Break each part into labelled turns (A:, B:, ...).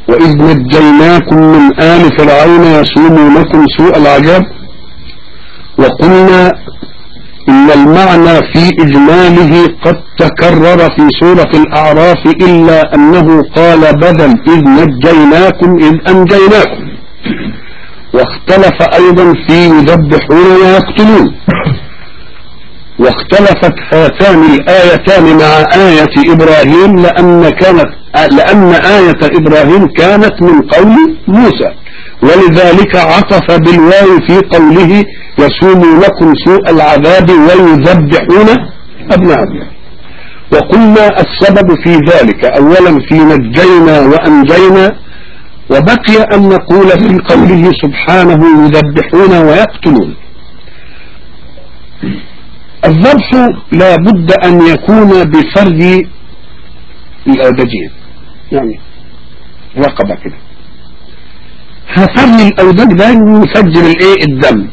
A: وإذ نجيناكم من آل فرعون يسومونكم سوء العذاب وقلنا إن المعنى في إجماله قد تكرر في سورة الأعراف إلا أنه قال بدل إذ نجيناكم إذ أنجيناكم واختلف أيضا في يذبحون ويقتلون واختلفت هاتان الآيتان مع آية إبراهيم لأن كانت لأن آية إبراهيم كانت من قول موسى ولذلك عطف بالواو في قوله يسومونكم سوء العذاب ويذبحون أبناءكم وقلنا السبب في ذلك أولا في نجينا وأنجينا وبقي أن نقول في قوله سبحانه يذبحون ويقتلون الذبح لا بد أن يكون بفرد الأودجين يعني رقبة كده هفرد الأودج ده يسجل الايه الدم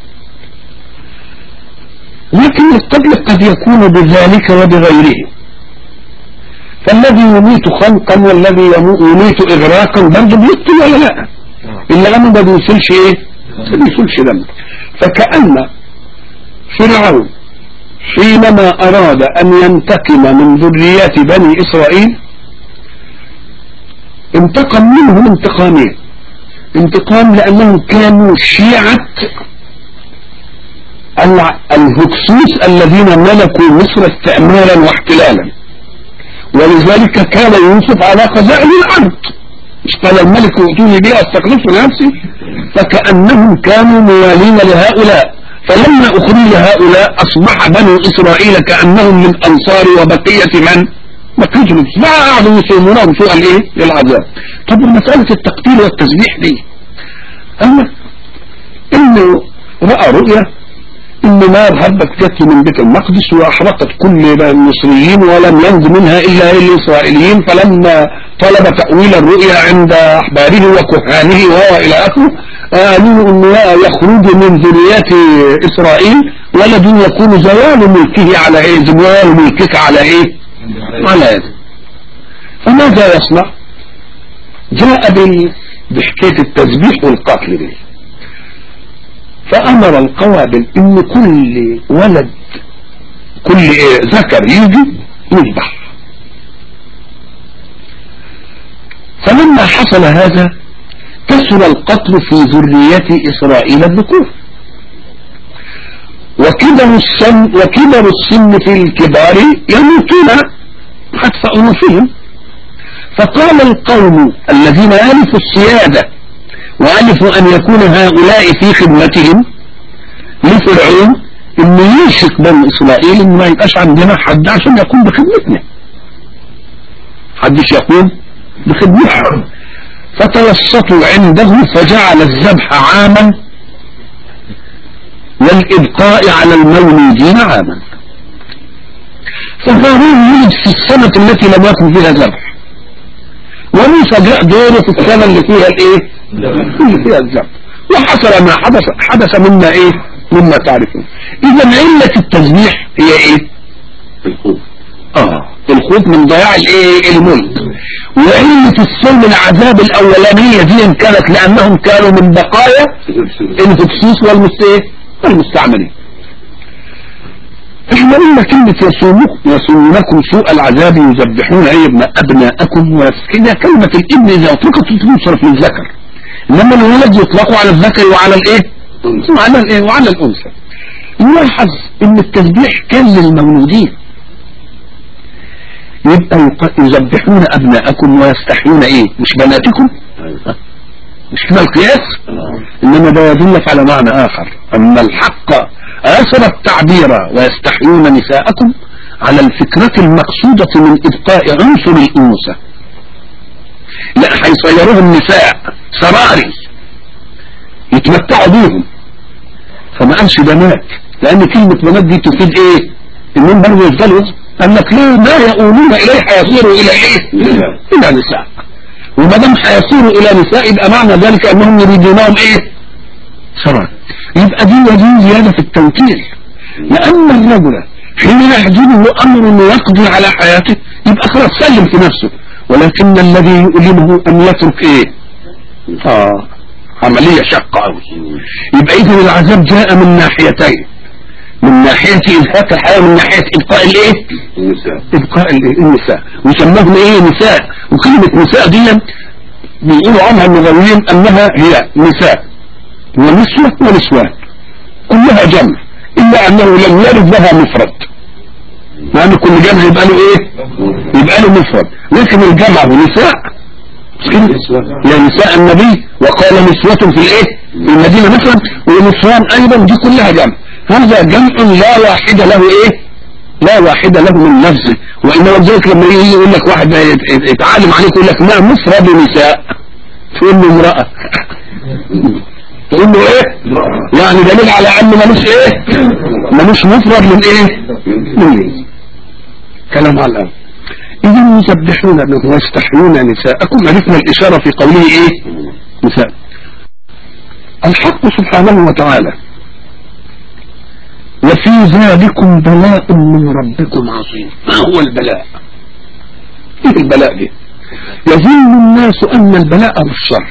A: لكن القتل قد يكون بذلك وبغيره فالذي يميت خلقا والذي يميت إغراقا برضه بيقتل ولا لا إلا أنه ما بيوصلش إيه ما بيوصلش دم فكأن فرعون حينما أراد أن ينتقم من ذريات بني إسرائيل انتقم منهم انتقامين انتقام لأنهم كانوا شيعة الهكسوس الذين ملكوا مصر استعمارا واحتلالا ولذلك كان يوسف على خزائن الأرض مش قال الملك ائتوني بها استخلصه لنفسي فكأنهم كانوا موالين لهؤلاء فلما أخرج هؤلاء أصبح بنو إسرائيل كأنهم من أنصار وبقية من بقية من ما قعدوا يسلمونهم سوء الإيه للعذاب طب مسألة التقتيل والتسبيح دي أما إنه رأى رؤية إن نار هبت جت من بيت المقدس وأحرقت كل المصريين ولم ينج منها إلا الإسرائيليين فلما طلب تأويل الرؤيا عند أحباره وكهانه وهو إلى آخره قالوا إن يخرج من ذريات إسرائيل ولد يكون زوال ملكه على إيه زوال ملكك على إيه على إيه فماذا يصنع جاء بحكاية التسبيح والقتل دي فأمر القوابل إن كل ولد كل إيه ذكر يجي يذبح فلما حصل هذا كثر القتل في ذرية إسرائيل الذكور وكبر السن وكبر السن في الكبار يموتون حتف أنوفهم فقال القوم الذين ألفوا السيادة وألفوا أن يكون هؤلاء في خدمتهم لفرعون إن يوشك بني إسرائيل إن ما يبقاش عندنا حد عشان يقوم بخدمتنا حدش يقوم بخدمتنا فتوسطوا عنده فجعل الذبح عاما والإبقاء على المولودين عاما فهارون ولد في السنة التي لم يكن فيها ذبح وموسى جاء دوره في السنة اللي فيها الايه اللي فيها الذبح وحصل ما حدث حدث مما ايه مما تعرفون اذا علة التسبيح هي ايه الخوف اه الخوف من ضياع الايه الملك وعلة السلم العذاب الاولانية دي كانت لانهم كانوا من بقايا الهكسوس والمستعمرين احنا قلنا كلمة يصومكم يصومونكم سوء العذاب يذبحون اي ابن ابناءكم ويسكنها كلمة الابن اذا اطلقت تنصرف للذكر انما الولد يطلقوا على الذكر وعلى الايه وعلى الايه وعلى الانثى نلاحظ ان التذبيح كان للمولودين يبقى يذبحون ابناءكم ويستحيون ايه مش بناتكم مش كده القياس انما ده يدلك على معنى اخر ان الحق اثر التعبير ويستحيون نساءكم على الفكرة المقصودة من ابقاء عنصر الانوثة لا هيصيروهم نساء سراري يتمتعوا بيهم فما قالش بنات لان كلمة بنات دي تفيد ايه انهم برضه يفضلوا قال لك ليه ما يقولون اليه هيصيروا الى ايه الى نساء وما دام هيصيروا الى نساء يبقى معنى ذلك انهم يريدونهم ايه سرار يبقى دي دي زيادة في التوكيل لان الرجل حين يحجبه امر انه يقضي على حياته يبقى خلاص سلم في نفسه ولكن الذي يؤلمه ان يترك ايه اه عملية شقة قوي يبقى اذا العذاب جاء من ناحيتين من ناحية انهاك الحياة من ناحية ابقاء الايه
B: النساء
A: ابقاء الايه النساء وسماهم ايه نساء وكلمة نساء دي بيقولوا عنها المغنيين انها هي نساء ونسوة ونسوان كلها جمع الا انه لم يرد لها مفرد مع ان كل جمع يبقى له ايه يبقى له مفرد لكن الجمع نساء مش كده؟ يا نساء النبي وقال نسوة في الايه في المدينة مثلا ونسوان ايضا دي كلها جمع هذا جمع لا واحد له ايه لا واحد له من نفسه وانما ذلك لما يجي يقول لك واحد يت- يتعلم عليك يقول لك ما مفرد نساء تقول له امرأة تقول له ايه يعني دليل على ان ملوش ايه ملوش مفرد من ايه من إيه؟ كلام على الأرض إذا يسبحون له ويستحيون نساءكم عرفنا الإشارة في قوله إيه نساء الحق سبحانه وتعالى وفي ذلكم بلاء من ربكم عظيم ما هو البلاء ايه البلاء ده يظن الناس ان البلاء هو الشر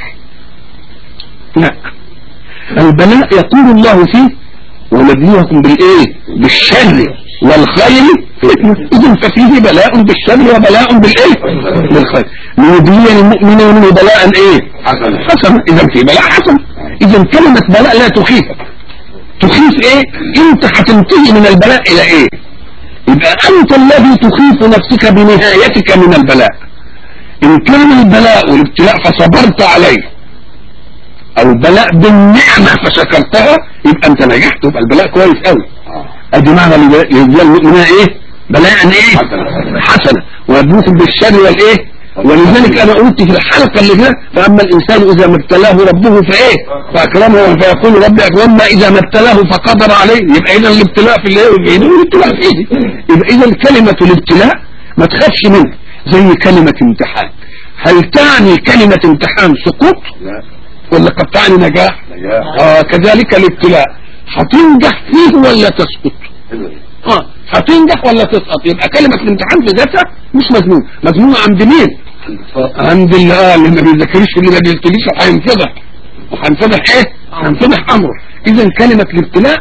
A: لا البلاء يقول الله فيه ونبلوكم بالايه بالشر والخير فتنة اذا ففيه بلاء بالشر وبلاء بالايه بالخير لنبلي المؤمنين منه بلاء ايه
B: حسن
A: حسن اذا في بلاء حسن اذا كلمة بلاء لا تخيفك تخيف ايه انت هتنتهي من البلاء الى ايه يبقى انت الذي تخيف نفسك بنهايتك من البلاء ان كان البلاء والابتلاء فصبرت عليه او البلاء بالنعمة فشكرتها يبقى انت نجحت يبقى البلاء كويس قوي ادي معنى يجزي المؤمنين ايه بلاء ايه
B: حسنة.
A: حسنة ويبلوكم بالشر والايه ولذلك انا قلت في الحلقة اللي فاتت فاما الانسان اذا ما ابتلاه ربه فايه فاكرمه فيقول ربي اكرمنا اذا ما ابتلاه فقدر عليه يبقى اذا الابتلاء في الايه والجيد والابتلاء في ايدي يبقى اذا كلمة الابتلاء ما تخافش منها زي كلمة امتحان هل تعني كلمة امتحان سقوط
B: لا
A: ولا قد تعني نجاح
B: نجاح
A: اه كذلك الابتلاء هتنجح فيه ولا تسقط اه هتنجح ولا تسقط يبقى كلمة الامتحان في ذاتها مش مذموم مذمومة عند مين عند اللي آه اللي ما بيذاكرش اللي ما بيلتليش هينفضح وهينفضح ايه هينفضح امره اذا كلمة الابتلاء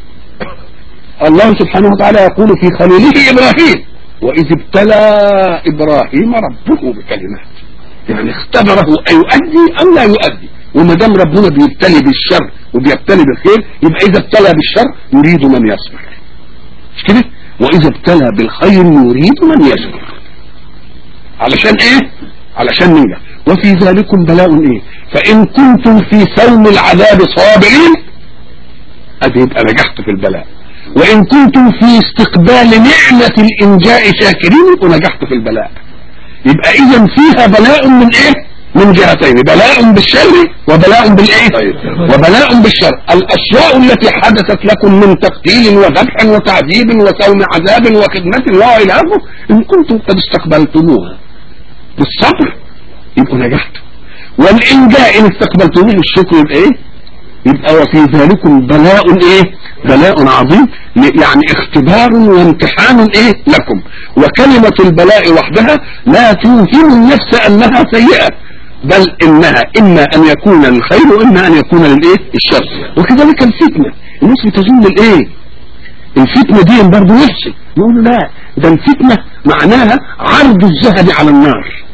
A: الله سبحانه وتعالى يقول في خليله ابراهيم واذ ابتلى ابراهيم ربه بكلمات يعني اختبره ايؤدي او لا يؤدي وما دام ربنا بيبتلي بالشر وبيبتلي بالخير يبقى اذا ابتلى بالشر يريد من يصبر مش كده واذا ابتلى بالخير يريد من يصبر علشان ايه علشان ننجح وفي ذلكم بلاء ايه فان كنتم في سوم العذاب صابرين ادي يبقى نجحت في البلاء وان كنتم في استقبال نعمة الانجاء شاكرين يبقوا نجحت في البلاء يبقى اذا فيها بلاء من ايه من جهتين بلاء بالشر وبلاء بالايه
B: طيب.
A: وبلاء بالشر الاشياء التي حدثت لكم من تقتيل وذبح وتعذيب وسوم عذاب وخدمة والى اخره ان كنتم قد استقبلتموها بالصبر يبقوا نجحتوا والانجاء ان استقبلتموه بالشكر يبقى ايه يبقى وفي ذلكم بلاء ايه بلاء عظيم يعني اختبار وامتحان ايه لكم وكلمة البلاء وحدها لا توهم النفس انها سيئة بل انها اما ان يكون الخير واما ان يكون للايه الشر وكذلك الفتنة الناس بتظن الايه الفتنة دي برضه وحشة يقولوا لا ده الفتنة معناها عرض الذهب على النار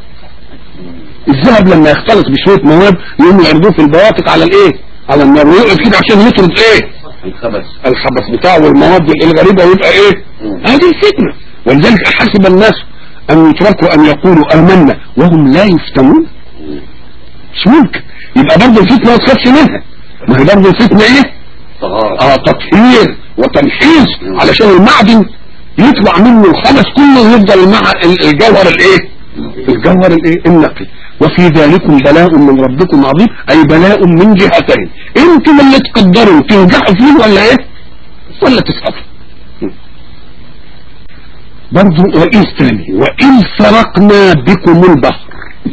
A: الذهب لما يختلط بشوية مواد يقوموا يعرضوه في البواطق على الايه على النار ويقعد كده عشان يطرد ايه
B: الخبث
A: الخبث بتاعه والمواد الغريبة ويبقى ايه هذه الفتنة ولذلك حسب الناس ان يتركوا ان يقولوا امنا وهم لا يفتنون مش ممكن يبقى برضه الفتنة ما تخافش منها ما هي برضه الفتنة ايه
B: طهارة
A: اه تطهير وتمحيص علشان المعدن يطلع منه الخبث كله ويفضل مع ال- الجوهر الايه الجوهر الايه النقي وفي ذلكم بلاء من ربكم عظيم اي بلاء من جهتين انتم اللي تقدروا تنجحوا فيه ولا ايه ولا تسقطوا برضو وإذ تاني وإذ فرقنا بكم البحر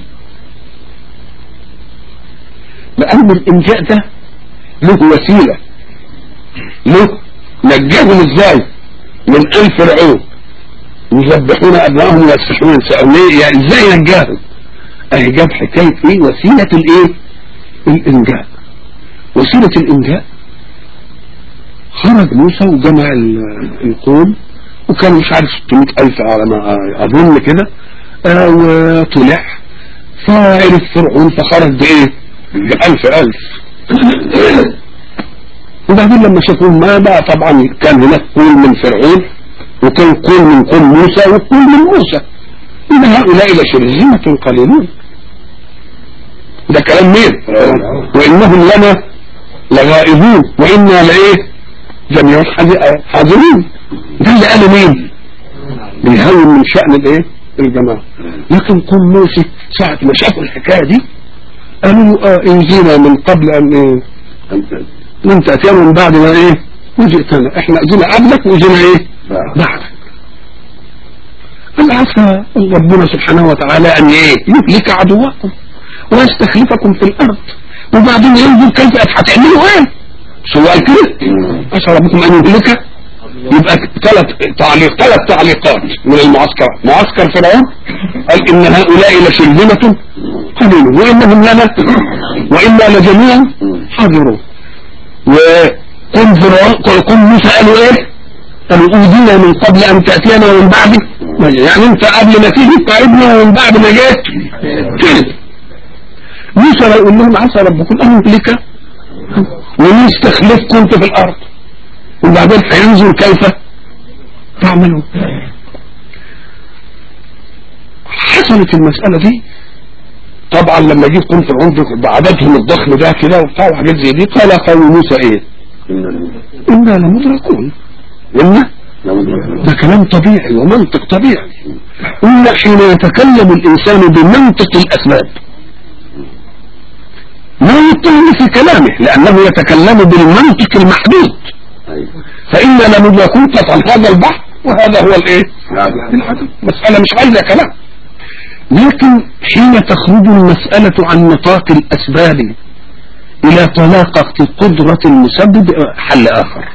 A: لأن الإنجاء ده له وسيلة له نجاهم ازاي من آل فرعون يذبحون ابنائهم ويسفحون نساءهم ليه يعني ازاي نجاهم اهي جاب حكايه ايه وسيله الايه الانجاء وسيله الانجاء خرج موسى وجمع ال- القوم وكان مش عارف 600 ألف على ما أظن كده آه، وطلع فعرف فرعون فخرج بإيه؟ بألف ألف وبعدين لما شافوه ما بقى طبعا كان هناك قول من فرعون وكان قول من قول موسى وقول من موسى إن هؤلاء لشرذمة قليلون ده كلام مين؟ وإنهم لنا لغائبون وإنا لإيه؟ جميع حاض- حاضرين ده اللي قاله مين بيهون من شأن الايه الجماعة لكن قوم موسى ساعة ما شافوا الحكاية دي قالوا له اه ان جينا من قبل ان ايه لم تأتينا من بعد ما ايه وجئتنا احنا جينا قبلك وجينا ايه بعدك قال عسى ربنا سبحانه وتعالى ان ايه يهلك عدوكم ويستخلفكم في الارض وبعدين ينظر كيف هتعملوا ايه سؤال كده عسى ربكم ان يهلك يبقى ثلاث تعليق ثلاث تعليقات من المعسكر معسكر فرعون قال ان هؤلاء لشرذمة قليل وانهم لنا وانا لجميع حاضرون وقم فرعون قم موسى قالوا ايه قالوا اوذينا من قبل ان تاتينا ومن بعد ما جاء. يعني انت قبل ما تيجي تعبنا ومن بعد ما جيت كده موسى يقول لهم عسى ربكم ان يهلك ويستخلفكم انت في الارض وبعدين هينظر كيف تعملون حصلت المسألة دي طبعا لما جيت كنت عندك بعددهم الضخم ده كده وبتاع وحاجات زي دي قال قوم موسى ايه انا لمدركون قلنا ده كلام طبيعي ومنطق طبيعي قلنا حين يتكلم الانسان بمنطق الاسباب لا يتهم في كلامه لانه يتكلم بالمنطق المحدود فإنا لمدركون قطعا هذا البحر وهذا هو الايه العدم مسألة مش عايزة كلام لكن حين تخرج المسألة عن نطاق الأسباب إلى طلاقة قدرة المسبب حل آخر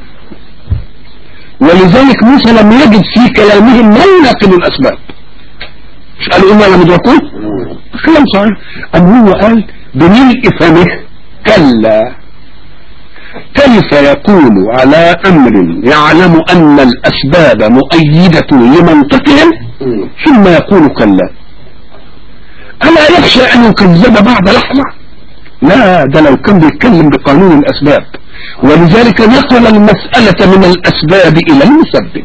A: ولذلك موسى لم يجد في كلامهم ما يناقض الأسباب مش قالوا إنا لمدركون كلام صحيح أم هو قال بملء فمه كلا كيف يقول على أمر يعلم أن الأسباب مؤيدة لمنطقهم ثم يقول كلا ألا يخشى أن يكذب بعد لحظة لا ده لو كان بيتكلم بقانون الأسباب ولذلك نقل المسألة من الأسباب إلى المسبب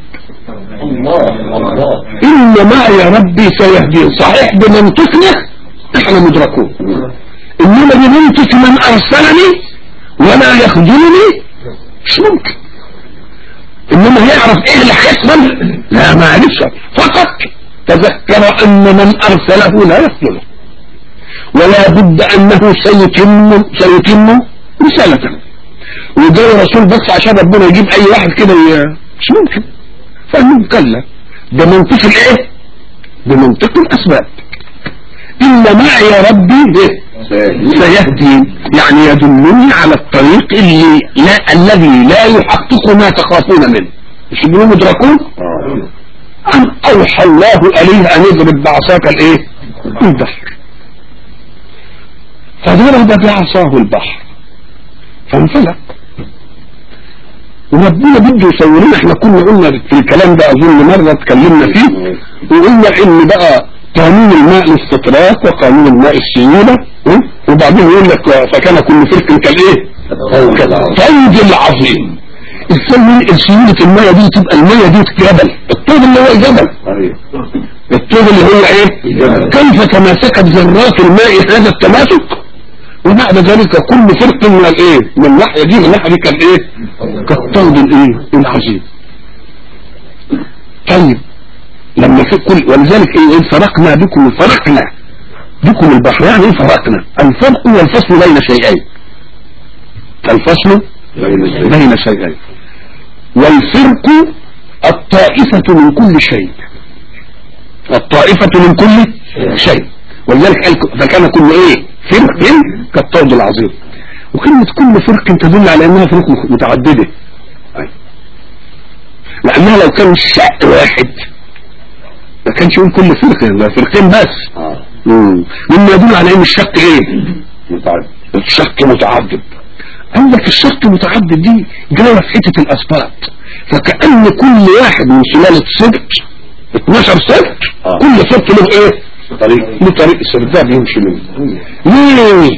A: إن معي ربي سيهدين صحيح بمنطقنا احنا مدركون إنما بمنطق من أرسلني ولا يخذلني مش ممكن انما يعرف ايه اللي هيحصل لا ما عرفش فقط تذكر ان من ارسله لا يخذله ولا بد انه سيتم سيتم رسالته وجاء الرسول بس عشان ربنا يجيب اي واحد كده ي- مش ممكن فانه كلا بمنطق الايه بمنطق الاسباب ان معي ربي إيه؟ سيهدي يعني يدلني على الطريق اللي لا الذي لا يحقق ما تخافون منه مش يقولوا مدركون أم أوحى الله إليه أن يضرب بعصاك الإيه البحر فضرب بعصاه البحر فانفلق وربنا بده يسوي لنا احنا كنا قلنا في الكلام ده اظن مره اتكلمنا فيه وقلنا ان بقى قانون الماء الاستطراق وقانون الماء السيولة ها؟ وبعدين يقول لك فكان كل فرق كالايه كالطود العظيم ازاي ننقل سيولة المية دي تبقى المية دي جبل الطود اللي هو الجبل الطود اللي هو ايه كيف تماسكت ذرات الماء هذا التماسك وبعد ذلك كل فرق من الايه من الناحية دي من الناحية دي كان ايه كالطود الايه العظيم طيب لما في كل ولذلك ايه إيه فرقنا بكم فرقنا بكم البحر يعني ايه فرقنا الفرق هو الفصل بين شيئين الفصل بين شيئين والفرق الطائفة من كل شيء الطائفة من كل شيء ولذلك قال فكان كل ايه فرق كالطود العظيم وكلمة كل فرق تدل على انها فرق متعددة لانها لو كان شق واحد ما كانش يقول كل فرقة ده فرقتين بس
B: اه
A: مم. مما يدل على ان الشق ايه
B: متعدد
A: الشق متعدد قال لك الشق متعدد دي جايه في حته الاسباط فكأن كل واحد من سلالة سبت 12 سبت
B: آه.
A: كل سبت له ايه
B: طريق
A: له طريق السرداب يمشي منه ليه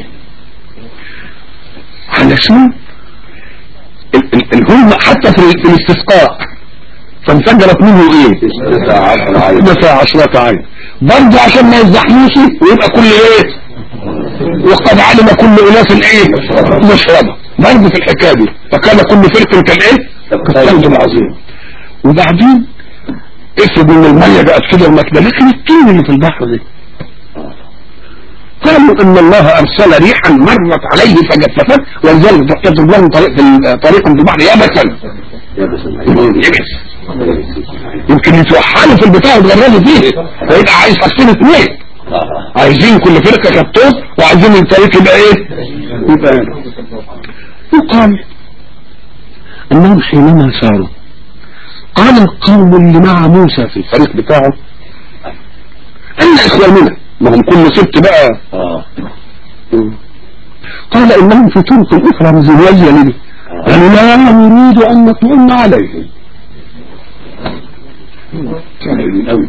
A: علشان ال- ال- الهم حتى في, ال- في الاستسقاء فانفجرت منه ايه
B: تسعة عشر عين
A: مثلا عشرة عين برضه عشان ما يزحموش ويبقى كل ايه وقد علم كل اناس ايه مشربه برضه في الحكايه دي فكان كل فرق كالايه كالثلج العظيم وبعدين افرض ان الميه بقت كده ومكده لكن الطين اللي في البحر دي قالوا ان الله ارسل ريحا مرت عليه فجففت ولذلك يضرب لهم طريق في ال- طريقا في البحر يبسا
B: يبس
A: يبس يمكن يتوحلوا في البتاع ويتغربوا فيه فيبقى عايز حاجتين اثنين
B: اه
A: عايزين كل فرقة كالطوب وعايزين الطريق يبقى ايه يبقى هنا يقال انهم حينما ساروا قال القوم اللي مع موسى في الفريق بتاعه اين اخواننا ما هم كل سبت بقى
B: اه
A: قال انهم في طرق اخرى مزوجة لي قالوا لا نريد ان نطمئن عليهم
B: سهل قوي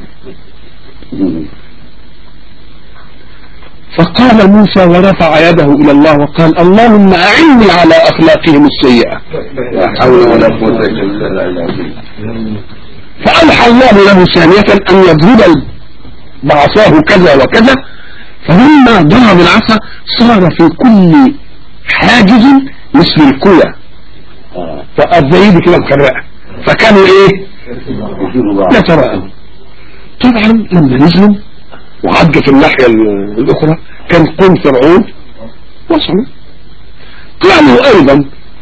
A: فقال موسى ورفع يده الى الله وقال اللهم اعني على اخلاقهم السيئة
B: لا حول ولا قوة الا بالله العظيم
A: فألحى الله له ثانية أن يضرب بعصاه كذا وكذا فلما ضرب العصا صار في كل حاجز مثل الكوى
B: اه
A: فالزايد كده مكرقة فكانوا ايه
B: يشيلوا بعض
A: يتراءوا طبعا لما نزلوا وعدوا في الناحية ال- الأخرى كان قوم فرعون وصلوا قالوا أيضا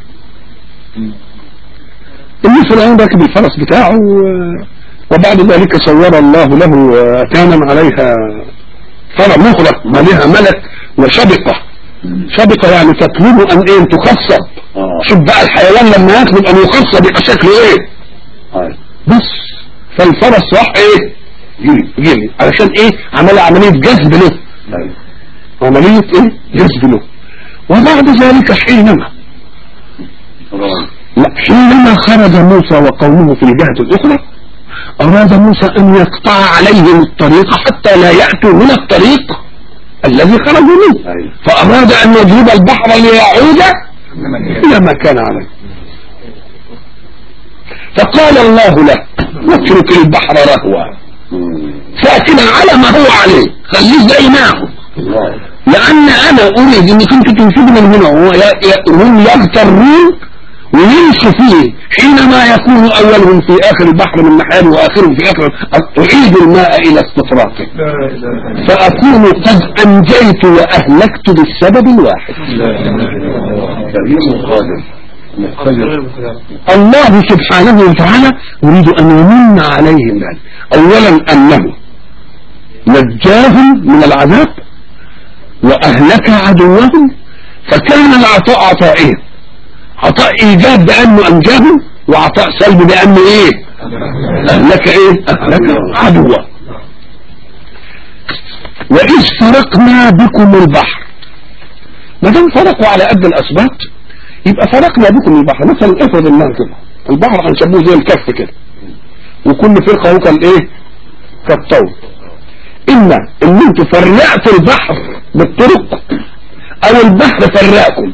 A: إن فرعون راكب الفرس بتاعه و- وبعد ذلك صور الله له أتانا عليها فرع مخرق ما لها ملك وشبقة شبقة يعني تطلب أن إيه تخصب
B: اه
A: شوف بقى الحيوان لما يطلب أن يخصب يبقى شكله إيه
B: هاي
A: بس فالفرس راح ايه جري جري علشان ايه عمل عملية جذب له
B: هاي
A: عملية ايه جذب له وبعد ذلك حينما
B: فرعون
A: لا حينما خرج موسى وقومه في الجهة الأخرى أراد موسى أن يقطع عليهم الطريق حتى لا يأتوا من الطريق الذي خرجوا منه
B: هاي
A: فأراد أن يجيب البحر ليعود إلى ما كان عليه فقال الله له اترك البحر رهوا
B: مم.
A: ساكنا على ما هو عليه خليه زي ما هو
B: الله
A: لان انا اريد انك انت تنشد من هنا وهو ي- ي- هم يغترون ويمشوا فيه حينما يكون اولهم في اخر البحر من ناحيه واخرهم في اخر اعيد الماء الى استطراقه فاكون قد انجيت واهلكت بالسبب الواحد
B: كريم قادر مقتدر
A: الله سبحانه وتعالى يريد أن يمن عليهم ذلك أولا أنه نجاهم من العذاب وأهلك عدوهم فكان العطاء عطائين عطاء إيجاب بأنه أنجاهم وعطاء سلب بأنه إيه أهلك إيه أهلك عدوا وإذ فرقنا بكم البحر ما دام فرقوا على قد الأسباب يبقى فرقنا بكم البحر مثلا افرض النار كده البحر هنسموه زي الكف كده وكل فرقة هو كان ايه كالطول اما ان انتوا فرقتوا البحر بالطرق او البحر فرقكم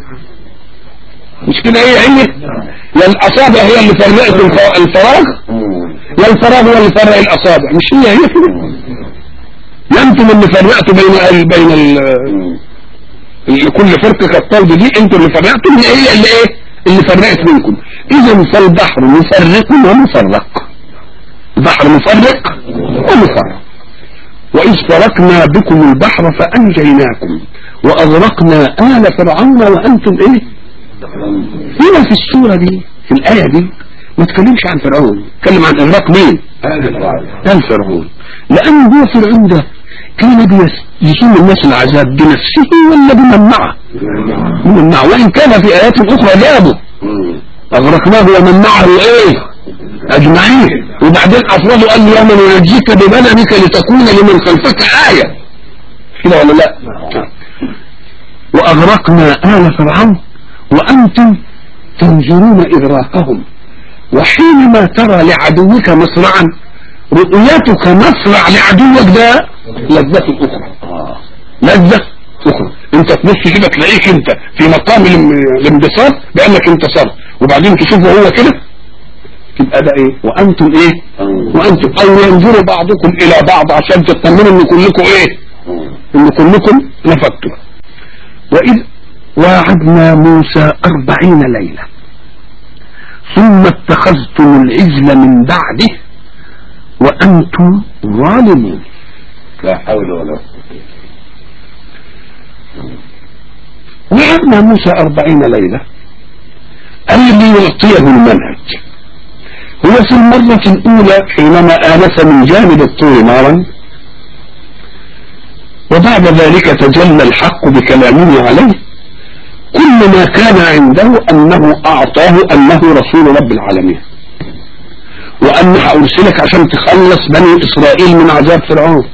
A: مش كده ايه علمي يا الاصابع هي اللي فرقت الف- الفراغ
B: مم.
A: يا الفراغ هو اللي فرق الاصابع مش هي هي كده يا انتم اللي فرقتوا بين ال بين ال
B: مم.
A: اللي كل فرقة كالطلب دي انتوا اللي فرقتوا هي هي اللي ايه اللي فرقت منكم اذا فالبحر مفرق ومفرق البحر مفرق ومفرق واذ فرقنا بكم البحر فانجيناكم واغرقنا ال فرعون وانتم ايه هنا في السورة دي في الاية دي ما تكلمش عن فرعون تكلم عن اغراق مين
B: هذا الفعل
A: كان فرعون لأن هو فرعون ده كان بيس- يسوم الناس العذاب بنفسه ولا بمن معه بمن معه وإن كان في آيات أخرى جابه
B: مم.
A: أغرقناه ومن معه إيه أجمعين وبعدين افرضوا قال له يا من ينجيك ببدنك لتكون لمن خلفك آية كده ولا لا واغرقنا آل فرعون وانتم تنظرون اغراقهم وحينما ترى لعدوك مصرعا رؤيتك مصرع لعدوك ده لذة اخرى
B: آه.
A: لذة اخرى انت تبص كده تلاقيك انت في مقام الام- الانبساط بانك انتصرت وبعدين تشوفه هو كده تبقى ده ايه وانتم ايه
B: آه.
A: وانتم او ينظر بعضكم الى بعض عشان تطمنوا ان كلكم ايه
B: آه.
A: ان كلكم نفدتم واذ واعدنا موسى اربعين ليلة ثم اتخذتم العجل من بعده وانتم ظالمون
B: لا حول ولا قوة
A: وعدنا موسى أربعين ليلة أي ليعطيه المنهج هو في المرة الأولى حينما آنس من جانب الطور نارا وبعد ذلك تجلى الحق بكلامه عليه كل ما كان عنده أنه أعطاه أنه رسول رب العالمين وأن أرسلك عشان تخلص بني إسرائيل من عذاب فرعون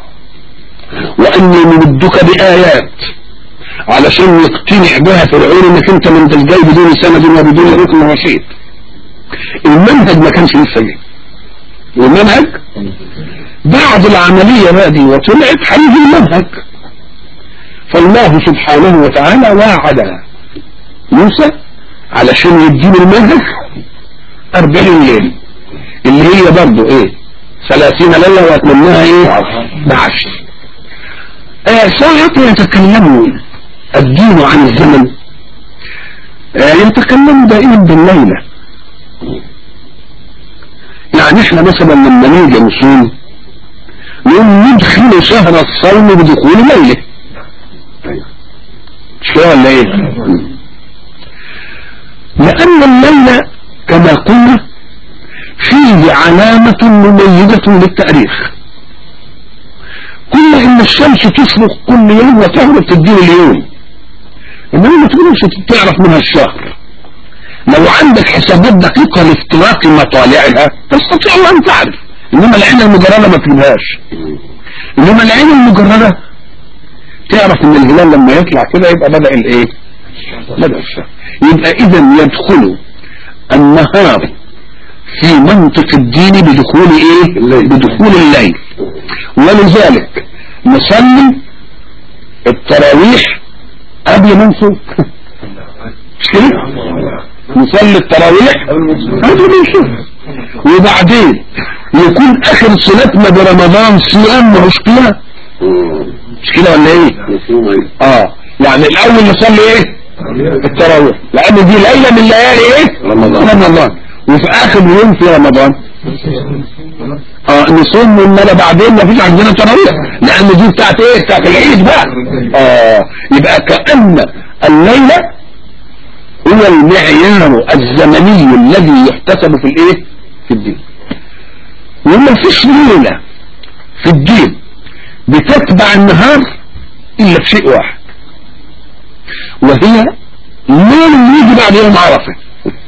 A: وأني ممدك بآيات علشان يقتنع بها فرعون انك انت من الجاي بدون سند وبدون ركن رشيد المنهج ما كانش لسه جاي والمنهج بعد العملية بقى دي وطلعت هيجي المنهج فالله سبحانه وتعالى واعد موسى علشان يديني المنهج أربعين ليلة اللي هي برضه ايه ثلاثين ليلة واتمناها ايه بعشر آه ساعة يتكلموا الدين عن الزمن آه يتكلم دائما بالليلة يعني احنا مثلا لما نيجي نصوم نقوم ندخل شهر الصوم بدخول ليلة شو ولا ايه لان الليلة كما قلنا فيه علامة مميزة للتاريخ قلنا ان الشمس تشرق كل يوم وتغرب تدين اليوم انما ما تقدرش تعرف منها الشهر لو عندك حسابات دقيقة لافتراق مطالعها تستطيع ان تعرف انما العين المجردة ما تجيبهاش انما العين المجردة تعرف ان الهلال لما يطلع كده يبقى بدأ الايه بدأ الشهر يبقى اذا يدخل النهار في منطق الدين بدخول ايه بدخول الليل ولذلك نصلي التراويح قبل ما نصوم مش كده نصلي التراويح قبل ما نصوم وبعدين يكون اخر صلاتنا برمضان صيام ماهوش قيام مش كده ولا ايه
B: مفهوم ايه
A: اه يعني الاول نصلي ايه التراويح لان دي ليله من ليالي ايه
B: رمضان.
A: رمضان وفي اخر يوم في رمضان اه نصوم من انا بعدين ما فيش عندنا تراويح لان دي بتاعت ايه بتاعت العيد بقى اه يبقى كأن الليلة هو المعيار الزمني الذي يحتسب في الايه في الدين وما فيش ليلة في الدين بتتبع النهار الا في شيء واحد وهي الليل اللي يجي بعد يوم عرفه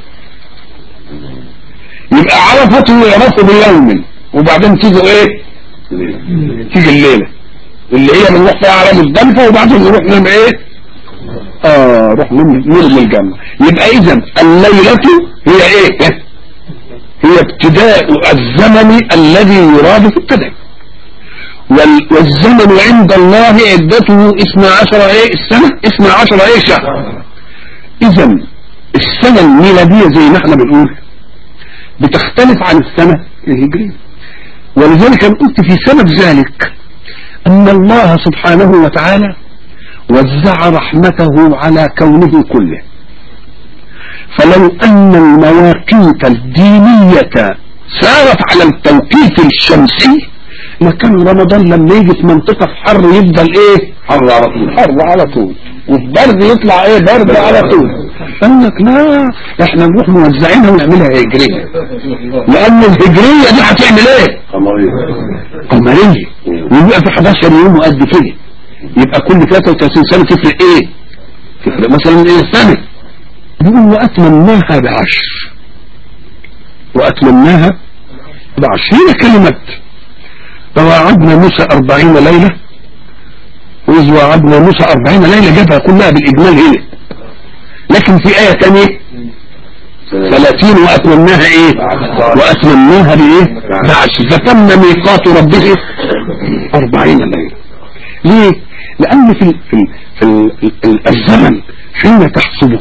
A: يبقى عرفته يعرفه بيوم وبعدين تيجي ايه تيجي الليلة اللي هي بنروح فيها على مزدلفة وبعدين نروح نعمل ايه اه روح نرمي الجنة يبقى اذا الليلة هي ايه هي ابتداء الزمن الذي يراد في التدين وال- والزمن عند الله عدته اثنى عشر ايه السنة اثنى عشر ايه شهر اذا السنة الميلادية زي ما احنا بنقول بتختلف عن السنة الهجرية ولذلك أنا قلت في سبب ذلك أن الله سبحانه وتعالى وزع رحمته على كونه كله فلو أن المواقيت الدينية سارت على التوقيت الشمسي لكان رمضان لما يجي في منطقة في حر يفضل ايه
B: حر على طول
A: حر على طول وفي برد يطلع ايه برد على طول قال لك لا احنا نروح موزعينها ونعملها هجرية لان الهجرية دي هتعمل ايه
B: قمرية
A: قمرية ويبقى في 11 يوم وقد كده يبقى كل 33 سنة تفرق ايه تفرق مثلا ايه سنة يقول واتممناها بعشر واتممناها بعشرين كلمة ووعدنا موسى أربعين ليلة وإذ وعدنا موسى أربعين ليلة جابها كلها بالإجمال هنا لكن في آية تانية ثلاثين وأتممناها إيه وأتممناها بإيه بعشر فتم ميقات ربه أربعين ليلة ليه لأن في, ال في, ال في ال ال الزمن حين تحسبه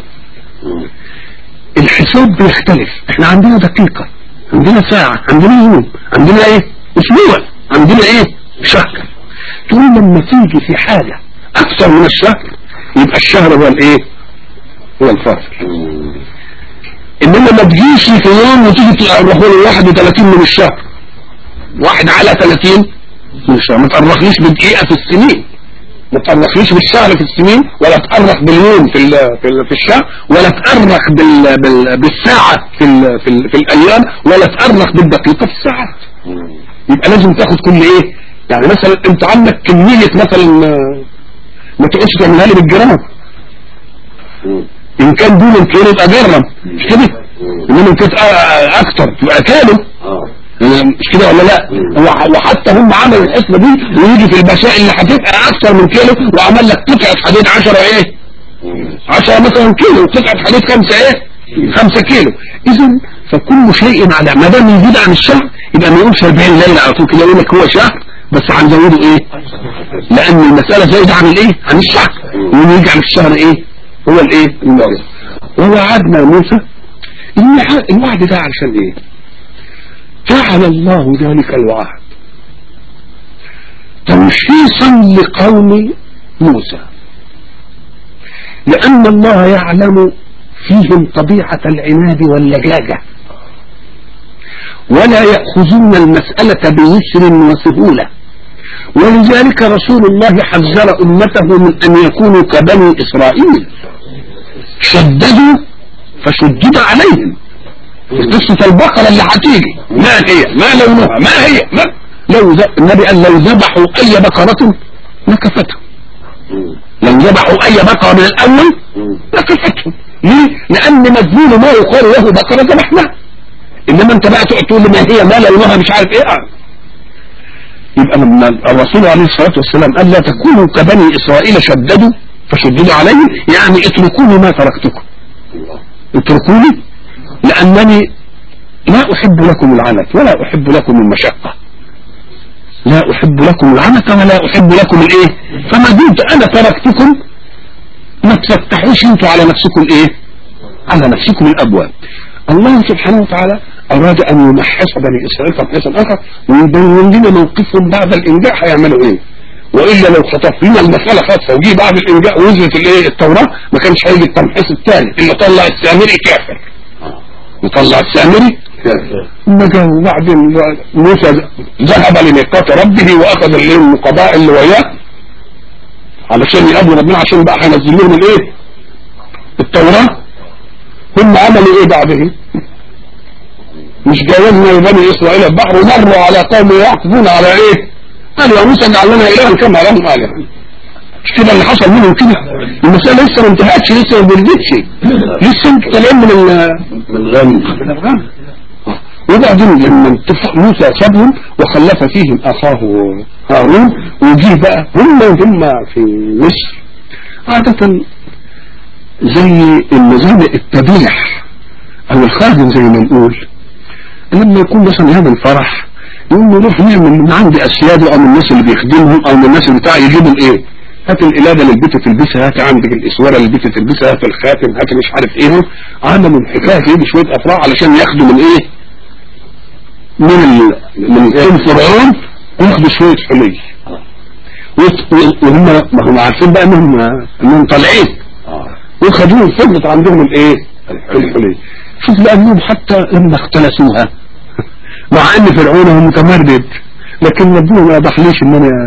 A: الحساب بيختلف احنا عندنا دقيقة عندنا ساعة عندنا يوم عندنا ايه اسبوع عندنا ايه شهر تقول لما تيجي في حاجة اكثر من الشهر يبقى الشهر هو الايه هو الفاصل انما ما تجيش في يوم وتيجي تروحوا له 31 من الشهر واحد على 30 من الشهر ما تأرخنيش بدقيقة في السنين ما تأرخنيش بالشهر في السنين ولا تأرخ باليوم في ال في, ال في الشهر ولا تأرخ بال بال بالساعة في ال في, ال في الأيام ولا تأرخ بالدقيقة في الساعات يبقى لازم تاخد كل ايه يعني مثلا انت عندك كمية مثلا ما تقولش تعملها لي بالجرام ان كان دون الكيلو يبقى جرم مش كده انما ان كانت اكتر تبقى كيلو مش كده ولا لا وحتى هم عملوا الحسبة دي ويجي في البشائر اللي هتبقى اكتر من كيلو وعمل لك قطعة حديد 10 ايه 10 مثلا كيلو قطعة حديد 5 ايه 5 كيلو اذا فكل شيء على ما دام يزيد عن الشهر يبقى ما يقولش 40 ليله على طول كده يقول لك هو شهر بس هنزوده ايه لان المسألة زايدة عن الايه عن الشهر ونيجي الشهر ايه هو الايه الموعد ووعدنا موسى الوعد ده علشان ايه فعل الله ذلك الوعد تمشيصا لقوم موسى لأن الله يعلم فيهم طبيعة العناد واللجاجة ولا يأخذون المسألة بيسر وسهولة ولذلك رسول الله حذر أمته من أن يكونوا كبني إسرائيل شددوا فشدد عليهم قصة البقرة اللي هتيجي ما هي ما لونها ما هي ما لو ز... النبي قال لو ذبحوا أي بقرة نكفتهم لو ذبحوا أي بقرة من الأول نكفتهم ليه؟ لأن مدلول ما يقال له بقرة ذبحناها إنما أنت بقى تقعد تقول لي ما هي ما لونها مش عارف إيه يبقى لما الرسول عليه الصلاة والسلام قال لا تكونوا كبني إسرائيل شددوا فشددوا عليهم يعني اتركوني ما تركتكم اتركوني لأنني لا أحب لكم العنت ولا أحب لكم المشقة لا أحب لكم العنت ولا أحب لكم الإيه فما دمت أنا تركتكم ما تفتحوش انتوا على نفسكم إيه على نفسكم الأبواب الله سبحانه وتعالى أراد أن يمحص بني إسرائيل تمحيصا آخر ويبين لنا موقفهم بعد الإنجاء هيعملوا إيه وإلا لو خطف لنا المسألة خاصة وجي بعد الإنجاء ونزلت الإيه التوراة ما كانش هيجي التمحيص الثاني اللي طلع السامري كافر وطلع السامري ثم جاء وبعدين موسى ذهب لميقات ربه واخذ القبائل اللي وياه علشان يقابلوا ربنا عشان بقى هينزل لهم الايه التوراة هم عملوا ايه بعده مش جاوزنا لبني اسرائيل البحر ومروا على قوم يعقفون على ايه قال يا موسى اجعل لنا الها كما لهم الهه مش كده اللي حصل منهم كده المسألة لسه ما انتهتش لسه ما بردتش لسه انتوا طالعين من
B: من الغم
A: من الغم وبعدين لما اتفق موسى سابهم وخلف فيهم اخاه هارون وجيه بقى هم هم في مصر عادة زي النظام التبيح او الخادم زي ما نقول لما يكون مثلا هذا الفرح يقوم نروح نعمل من عند اسياده او من الناس اللي بيخدمهم او من الناس اللي بتاع يجيبوا الايه هات القلادة اللي البيت تلبسها هات عندك الاسوارة اللي البيت تلبسها هات الخاتم هات مش عارف ايه عملوا الحكاية دي شوية افراح علشان ياخدوا من ايه من ال... من الفرعون وياخدوا شوية حلي وهم ما هم عارفين بقى انهم انهم طالعين وخدوهم فضلت عندهم الايه الحلي شوف لانهم حتى لما اختلسوها مع ان فرعون هو متمرد لكن ربنا ما ضحليش ان انا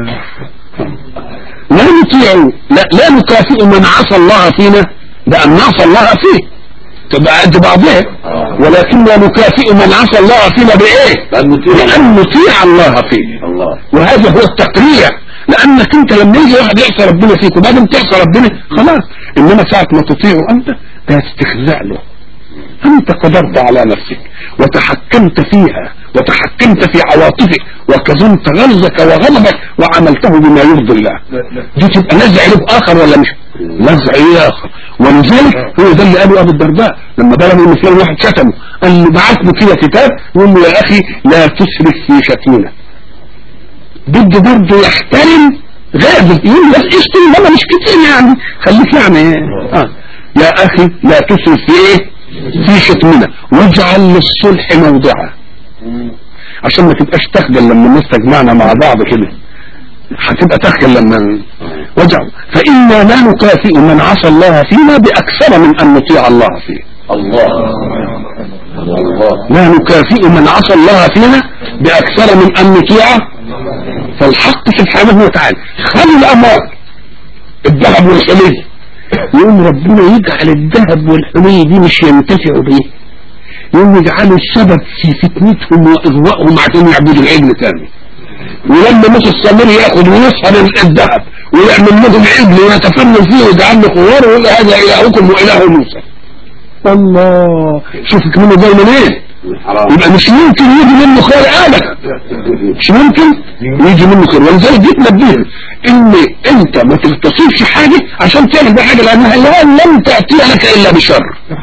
A: لا نطيع لا, لا نكافئ من عصى الله فينا بأن نعصى الله فيه تبقى قد بعضها ولكن لا نكافئ من عصى الله فينا بإيه بأن نطيع الله فيه
B: الله
A: وهذا هو التقريع لأنك أنت لما يجي واحد يعصى ربنا فيك وبعدين تعصى ربنا خلاص إنما ساعة ما تطيعه أنت ده استخزاء له أنت قدرت على نفسك وتحكمت فيها وتحكمت في عواطفك وكظمت غلظك وغضبك وعملته بما يرضي الله دي تبقى نزع له آخر ولا مش نزع إيه آخر ولذلك هو ده اللي قاله أبو الدرداء لما بلغوا إن فلان واحد شتمه قال له بعت له كده كتاب يقول له يا أخي لا تسرف في شتمنا بده برضه يحترم غابل يقول بس اشتري انما مش كتير يعني خليك يعني آه. يا اخي لا تسرف في ايه في شتمنا واجعل للصلح موضعا عشان ما تبقاش تخجل لما الناس تجمعنا مع بعض كده هتبقى تخجل لما واجعل فإنا لا نكافئ من عصى الله فينا بأكثر من أن نطيع الله فيه
B: الله الله
A: لا نكافئ من عصى الله فينا بأكثر من أن نطيعه فالحق سبحانه وتعالى خلي الأموال الذهب والحلي يقوم ربنا يجعل الذهب والحلي دي مش ينتفعوا به يقوم يجعلوا السبب في فتنتهم وإغوائهم عشان يعبدوا العجل تاني ولما موسى السامري ياخد ويسهر الذهب ويعمل لهم عجل ويتفنن فيه ويجعل له خوار ويقول هذا إلهكم وإله موسى الله شوف منه جاي منين
B: حرام
A: يبقى مش ممكن يجي منه خير ابدا مش ممكن يجي منه خير ولذلك جيت نبههم ان انت ما تغتصبش حاجه عشان تعمل بها حاجه لانها لا لم تاتي لك الا بشر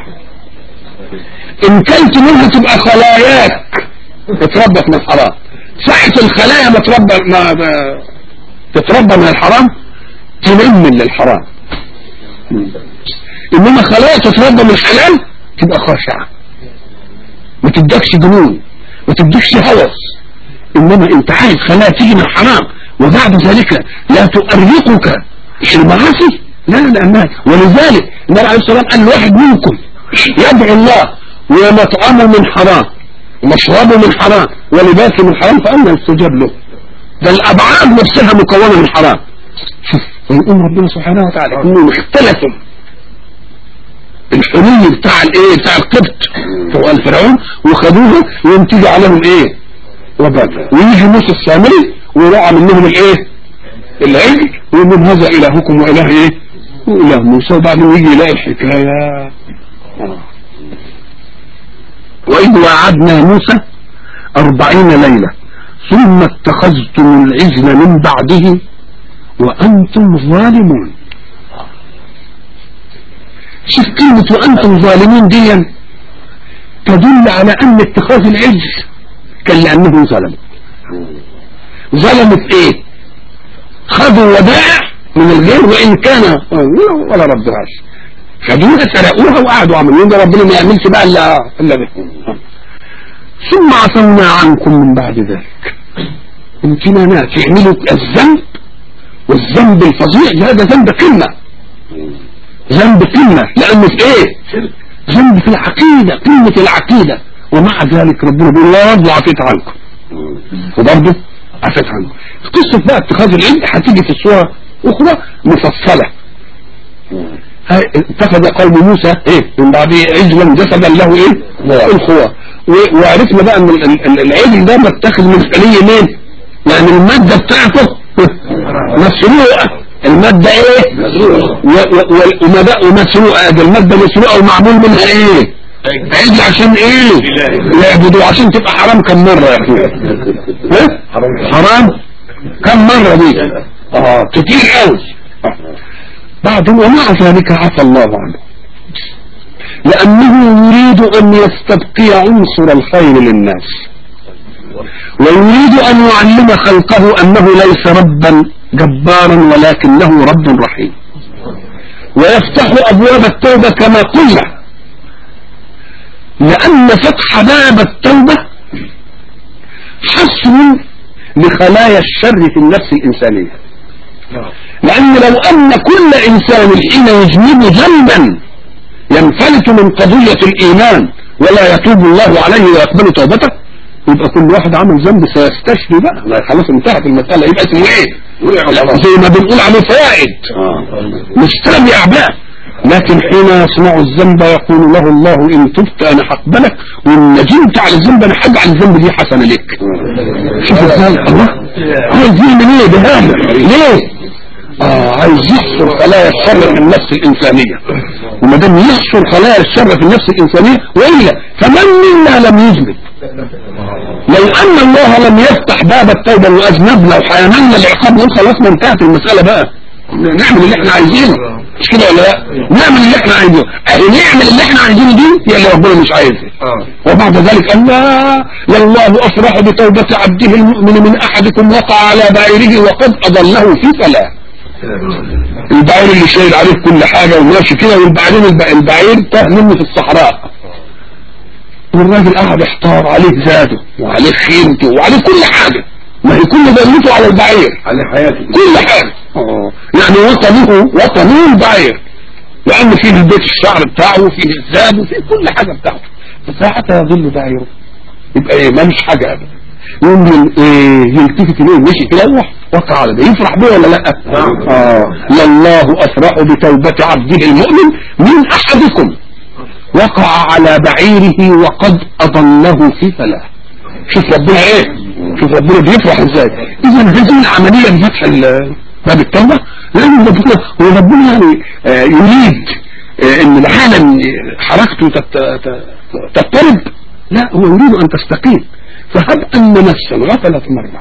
A: ان كلت منها تبقى خلاياك تتربى من الحرام ساعة الخلايا ما تربى ما ما- تتربى من الحرام تنم من الحرام انما خلايا تتربى من الحلال تبقى خاشعه ما تدكش جنون ما تدكش هوس انما انت عايز خلاها تيجي من الحرام وبعد ذلك لا تؤرقك المعاصي لا لانها ولذلك النبي عليه الصلاه والسلام قال لواحد منكم يدعو الله ومطعمه من حرام ومشربه من حرام ولباسه من حرام فأنا يستجاب له ده الأبعاد نفسها مكونة من حرام شوف ويقوم ربنا سبحانه وتعالى انهم اختلفوا الحلول بتاع الايه بتاع القبط بتوع الفرعون وخدوها وينتج عليهم ايه وبال ويجي موسى السامري ويرعى منهم الايه العجل ويقول هذا الهكم واله ايه واله موسى وبعدين يجي يلاقي الحكايه وإذ وعدنا موسى أربعين ليلة ثم اتخذتم العجل من بعده وأنتم ظالمون شوف كلمة وأنتم ظالمون دي تدل على أن اتخاذ العجل كان لأنه ظلم ظلموا في إيه خذوا ودائع من الغير وإن كان ولا ردهاش خدوها سرقوها وقعدوا عملوا ده ربنا ما يعملش بقى إلا إلا به ثم عفونا عنكم من بعد ذلك امتنانات يعملوا الذنب والذنب الفظيع هذا ذنب قمة ذنب قمة لأنه في ايه ذنب في العقيدة قمة العقيدة ومع ذلك ربنا بيقول لا برضه عفيت عنكم وبرضه عفيت عنكم قصة بقى اتخاذ العلم هتيجي في صورة أخرى مفصلة ها- اتخذ قوم موسى ايه من بعده عجلا جسدا له ايه الخوى و- وعرفنا بقى ان ال- ال- العجل ده متاخذ من خلية مين لان المادة بتاعته مسروقة المادة ايه و- و- و- ومد- ومسروقة ده المادة مسروقة ومعمول منها ايه عجل عشان ايه يعبدوا عشان تبقى حرام كم مرة يا اخويا ها؟ حرام كم مرة دي اه كتير قوي بعد ومع ذلك عفى الله عنه لأنه يريد أن يستبقي عنصر الخير للناس ويريد أن يعلم خلقه أنه ليس ربا جبارا ولكنه رب رحيم ويفتح أبواب التوبة كما قلنا لأن فتح باب التوبة حسن لخلايا الشر في النفس الإنسانية لأن لو أن كل إنسان حين يجنب ذنبا ينفلت من قضية الإيمان ولا يتوب الله عليه ويقبل توبته يبقى كل واحد عمل ذنب سيستشفي بقى لا خلاص انتهت المسألة يبقى اسمه ايه لا، زي ما بنقول عليه فائد مستمع بقى لكن حين يصنع الذنب يقول له الله ان تبت انا هقبلك وان ندمت على الذنب انا هجعل الذنب دي حسنه لك شوف ازاي الله عايز يعمل ايه بهذا ليه اه عايز يحصر خلايا الشر في النفس الانسانيه وما دام يحصر خلايا الشر في النفس الانسانيه والا فمن منا لم يذنب لو ان الله لم يفتح باب التوبه واذنبنا وحيمنا العقاب نقول خلاص ما انتهت المساله بقى نعمل اللي احنا عايزينه مش كده ولا لا نعمل اللي احنا عايزينه اهي نعمل اللي احنا عايزينه دي هي اللي ربنا مش عايزها وبعد ذلك قال لا لله افرح بتوبة عبده المؤمن من احدكم وقع على بعيره وقد اضله في فلا البعير اللي شايل عليه كل حاجة وماشي كده والبعدين الب- البعير تاه منه في الصحراء والراجل قاعد احتار عليه زاده وعليه خيمته وعليه كل حاجة ما هي كل دلته على البعير
B: على حياتي
A: كل حاجة آه. يعني وطنه وطنه البعير لأن فيه البيت الشعر بتاعه وفيه الزاد وفيه كل حاجة بتاعته فساعة يظل بعيره يبقى ايه مالوش حاجة ابدا يقوم ين- إيه يلتفت اليه مشي كده يروح وقع على ده يفرح بيه ولا لا اه لله افرح بتوبة عبده المؤمن من احدكم وقع على بعيره وقد اضله في فلاح شوف ربنا ايه شوف ربنا بيفرح ازاي اذا هذه العملية بفتح ال- باب التوبة لان ربنا هو ربنا يعني آه، يريد آه، ان العالم حركته تت- ت- تضطرب لا هو يريد ان تستقيم فهب ان نفسا غفلت مرة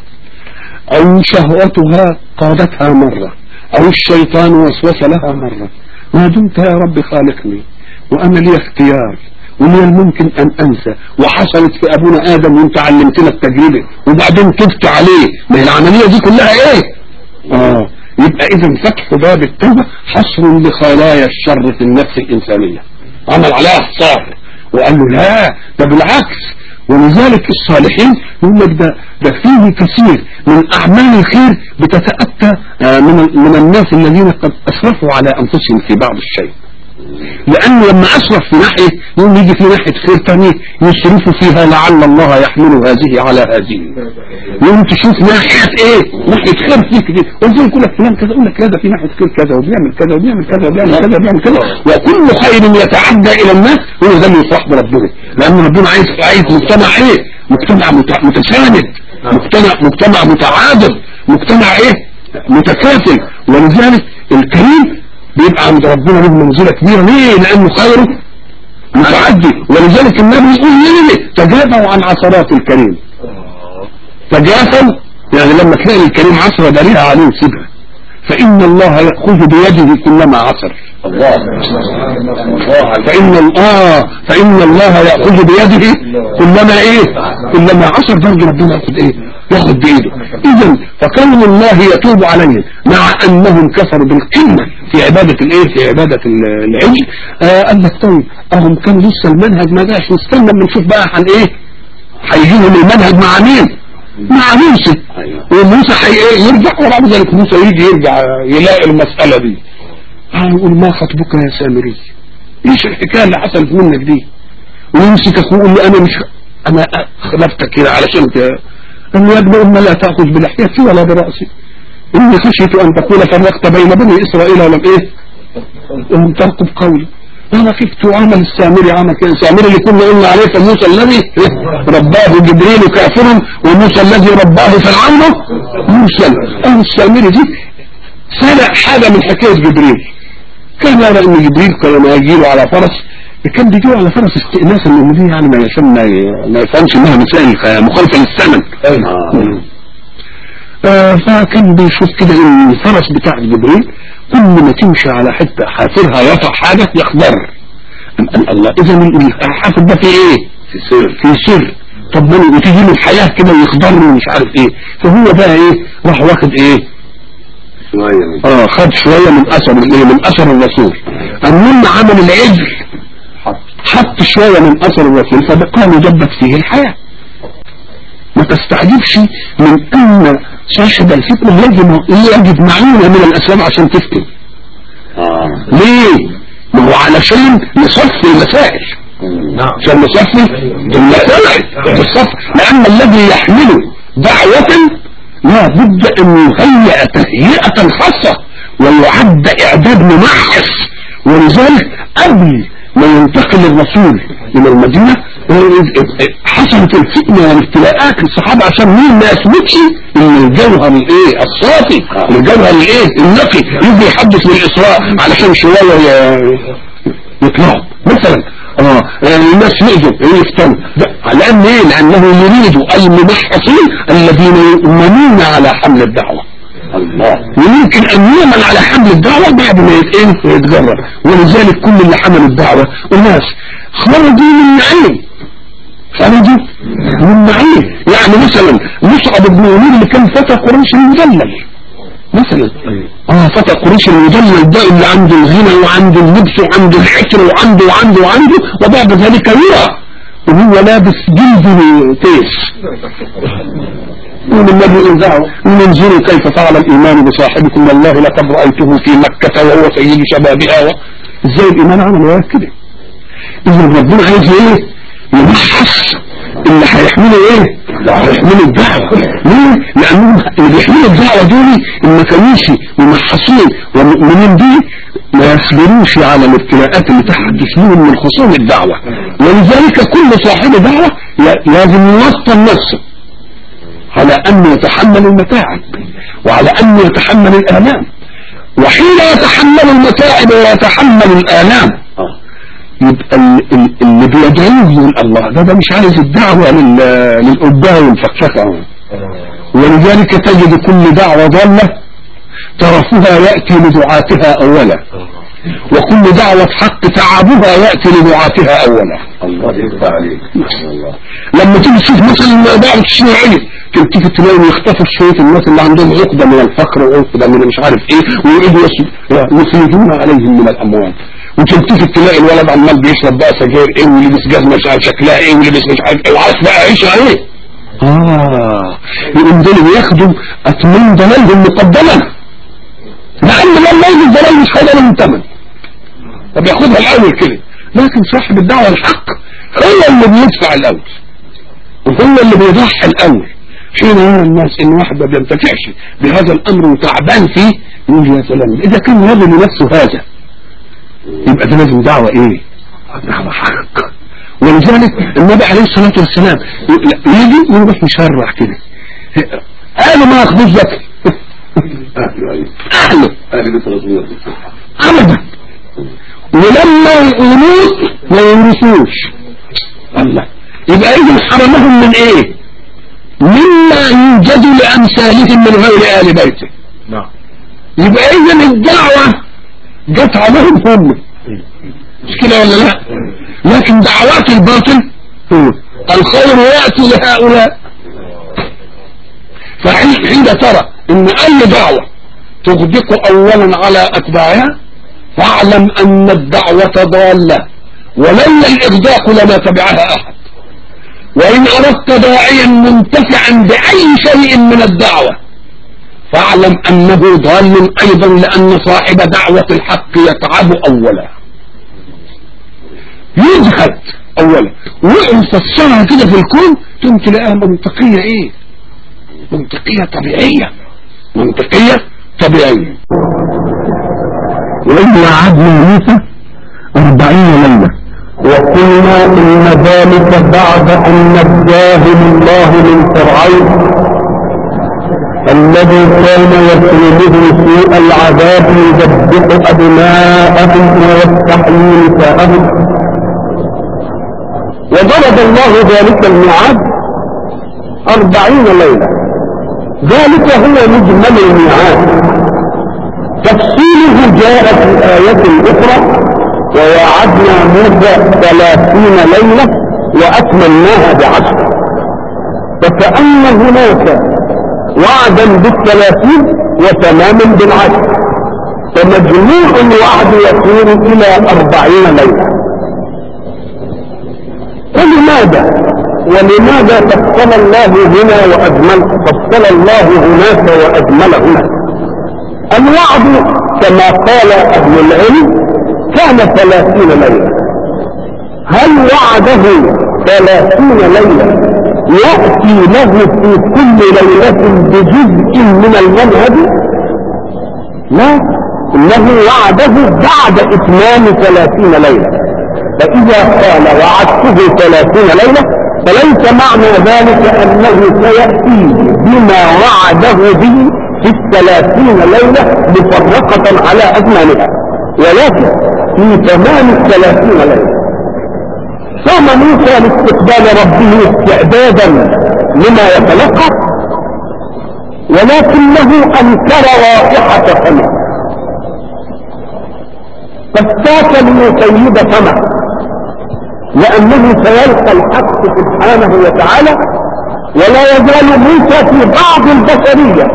A: او شهوتها قادتها مرة او الشيطان وسوس لها مرة ما دمت يا رب خالقني وانا لي اختيار ومن الممكن ان انسى وحصلت في ابونا ادم وانت علمتنا التجربة وبعدين تبت عليه ما هي العملية دي كلها ايه اه يبقى اذا فتح باب التوبة حصر لخلايا الشر في النفس الانسانية عمل عليها حصار وقال له لا ده بالعكس ولذلك الصالحين يقول لك ده ده فيه كثير من اعمال الخير بتتاتى آه، من من الناس الذين قد اسرفوا على انفسهم في بعض الشيء لانه لما اسرف في ناحيه يوم يجي في ناحيه خير تاني يسرفوا فيها لعل الله يحمل هذه على هذه يوم تشوف ناحيه ايه ناحيه خير فيك دي وزي يقول لك فلان كذا يقول لك كذا في ناحيه خير كذا وبيعمل كذا وبيعمل كذا وبيعمل كذا وبيعمل كذا وكل خير يتعدى الى الناس هو ده اللي يفرح بربنا لان ربنا عايز عايز مجتمع ايه مجتمع مت- متساند مجتمع مجتمع متعادل مجتمع ايه متكافل ولذلك الكريم بيبقى عند ربنا له منزله كبيره ليه لانه خيره متعدي ولذلك النبي يقول ليه تجافوا عن عثرات الكريم تجافوا يعني لما تلاقي الكريم عثرة دليلها عليه وسيبها فإن الله يأخذ بيده كلما عثر
B: الله الله
A: فإن ال- آه فإن الله يأخذ بيده كلما إيه كلما عصر برضه ربنا يأخذ إيه يأخذ بإيده إذا فكون الله يتوب عليهم مع أنهم كفروا بالقمة في عبادة الإيه في عبادة ال- العجل آه قال لك طيب أهم كان لسه المنهج ما جاش نستنى لما نشوف بقى عن إيه هيجيهم المنهج مع مين مع موسى وموسى حي إيه يرجع وبعد ذلك موسى يجي يرجع يلاقي المسألة دي هيقول ما خطبك يا سامري ايش الحكايه اللي حصلت منك دي ويمسكك ويقول له انا مش انا خلفتك كده علشان كده قال له يا ابن ام لا تاخذ بلحيتي ولا براسي اني خشيت ان تقول فرقت بين بني اسرائيل ولم ايه ولم ترقب قولي انا خفت عمل السامري عمل كده السامري اللي كنا قلنا عليه فموسى الذي رباه جبريل كافر وموسى الذي رباه فرعون موسى قال السامري دي سرق حاجة من حكاية جبريل كان يرى ان جبريل كان لما يجيله على فرس كان بيجيله على فرس استئناسا لان دي يعني ما يفهم ما يفهمش انها مسائل مخالفة للثمن آه فكان بيشوف كده ان الفرس بتاع جبريل كل ما تمشي على حتة حافرها يقع حاجة يخضر أم قال الله اذا الحافر ده في ايه في سر في سر طب ما وتيجي له الحياة كده ويخضر ومش عارف ايه فهو بقى ايه راح واخد ايه
B: شوية من
A: اه خد شوية من اثر الايه من اثر الرسول المهم عمل العجل
B: حط
A: حط شوية من اثر الرسول فبقى مجبت فيه الحياة ما تستعجبش من ان صاحب الفتنة يجب يجد معلومة من الاسباب عشان تفتن
B: اه
A: ليه ما هو علشان نصفي المسائل
B: نعم
A: عشان نصفي المسائل بالصف لان الذي يحمل دعوة لا بد ان يهيئ تهيئة خاصة ويعد اعداد ممحص ولذلك قبل ما ينتقل الرسول الى المدينة حصلت الفتنة والابتلاءات للصحابة عشان مين ما يثبتش ان الجوهر الايه الصافي الجوهر الايه النقي يجي يحدث بالاسراء علشان شوية ي- يطلعوا مثلا اه الناس يؤذوا يفتنوا ده- لان ايه لانه يريد الممحصين الذين يؤمنون على حمل الدعوه
B: الله
A: ويمكن ان يؤمن على حمل الدعوة بعد ما يت- إيه؟ يتجرب ولذلك كل اللي حملوا الدعوة وناس خرجوا من نعيم خرجوا من نعيم يعني مثلا مصعب بن عمير اللي كان فتى قريش المدلل مثلا اه فتى قريش المدلل ده اللي عنده الغنى وعنده اللبس وعنده الحكر وعنده وعنده وعنده وبعد ذلك يرى وهو لابس جلد تيس من النبي انزعه انظروا كيف فعل الايمان بصاحبكم والله لقد رايته في مكه وهو سيد شبابها و... ازاي الايمان عمل وياه كده اذا ربنا عايز ايه يمحص اللي هيحملوا ايه هيحملوا الدعوه ليه لانهم اللي بيحملوا الدعوه دول اللي ما كانوش ممحصين ومؤمنين بيه ما يصبروش على الابتلاءات اللي تحدث لهم من خصوم الدعوه ولذلك كل صاحب دعوه ي- لازم يوطن نفسه على أن يتحمل المتاعب وعلى أن يتحمل الآلام وحين يتحمل المتاعب ويتحمل الآلام
B: اه
A: يبقى ال- ال- اللي بيدعوه يقول الله ده ده مش عايز الدعوة لل- للقباء والفخفخة ولذلك تجد كل دعوة ضالة طرفها يأتي لدعاتها أولا وكل دعوة حق تعبها يأتي لدعاتها أولا
B: الله يفتح عليك الله
A: لما تيجي تشوف مثلا دعوة الشيوعية تيجي تلاقي يختفوا شوية الناس اللي عندهم عقدة من الفقر وعقدة من مش عارف ايه ويقعدوا يس- يفيدون عليهم من الأموال وتلتفت تلاقي الولد عمال بيشرب بقى سجاير ايه ولبس جزمة مش عارف شكلها ايه ولبس مش عارف ايه وعارف بقى عيشها ايه اه يقوم دول بياخدوا أتمنى ضلالهم مقدما لأن والله الضلال مش هيبقى لهم ثمن طب ياخدها الأول كده لكن صاحب الدعوة الحق هو اللي بيدفع الأول وهو اللي بيضحي الأول حين يرى الناس إن واحد ما بينتفعش بهذا الأمر وتعبان فيه يقول يا سلام إذا كان يظن نفسه هذا يبقى ده لازم دعوة إيه؟ دعوة حق ولذلك النبي عليه الصلاة والسلام يجي يروح يشرح كده قالوا ما ياخدوش زكاة
B: اهله ايوه
A: أهله
B: اهل بيت رسول الله
A: أبدا ولما يقولوه ما يورثوش الله يبقى إذن حرمهم من إيه؟ مما يوجد لأمثالهم من غير آل بيته
B: نعم
A: يبقى إذن الدعوة جت عليهم هم مش كده ولا لا؟ لكن دعوات الباطل هو الخير يأتي لهؤلاء فحين حين ترى ان اي دعوة تغدق اولا على اتباعها فاعلم ان الدعوة ضالة ولن الاغداق لما تبعها احد وان اردت داعيا منتفعا باي شيء من الدعوة فاعلم انه ضال ايضا لان صاحب دعوة الحق يتعب اولا يجهد اولا ويفسرها كده في الكون تقوم تلاقيها منطقية ايه منطقية طبيعية منطقية طبيعية وإن وعدنا موسى أربعين ليلة وقلنا إن ذلك بعد أن نجاه الله من فرعون الذي كان يسلمه سوء العذاب يذبح أبناءهم ويستحيي نساءهم وضرب الله ذلك الميعاد أربعين ليلة ذلك هو مجمل الميعاد تفصيله جاء في آية أخرى ووعدنا موسى ثلاثين ليلة وأكملناها بعشر فكأن هناك وعدا بالثلاثين وتماما بالعشر فمجموع الوعد يكون إلى أربعين ليلة ولماذا ولماذا فصل الله هنا وأجمل فصل الله هناك وأجمل هنا الوعد كما قال أهل العلم كان ثلاثين ليلة هل وعده ثلاثين ليلة يأتي له في كل ليلة بجزء من المنهج لا إنه وعده بعد إتمام ثلاثين ليلة فإذا قال وعدته ثلاثين ليلة فليس معنى ذلك أنه سيأتي بما وعده به في الثلاثين ليلة مفرقة على أزمانها ولكن في تمام الثلاثين ليلة صام موسى لاستقبال ربه استعدادا لما يتلقى ولكنه أنكر رائحة فمه فاستاك ليسيد فمه لأنه سيلقى الحق سبحانه وتعالى ولا يزال موسى في بعض البشرية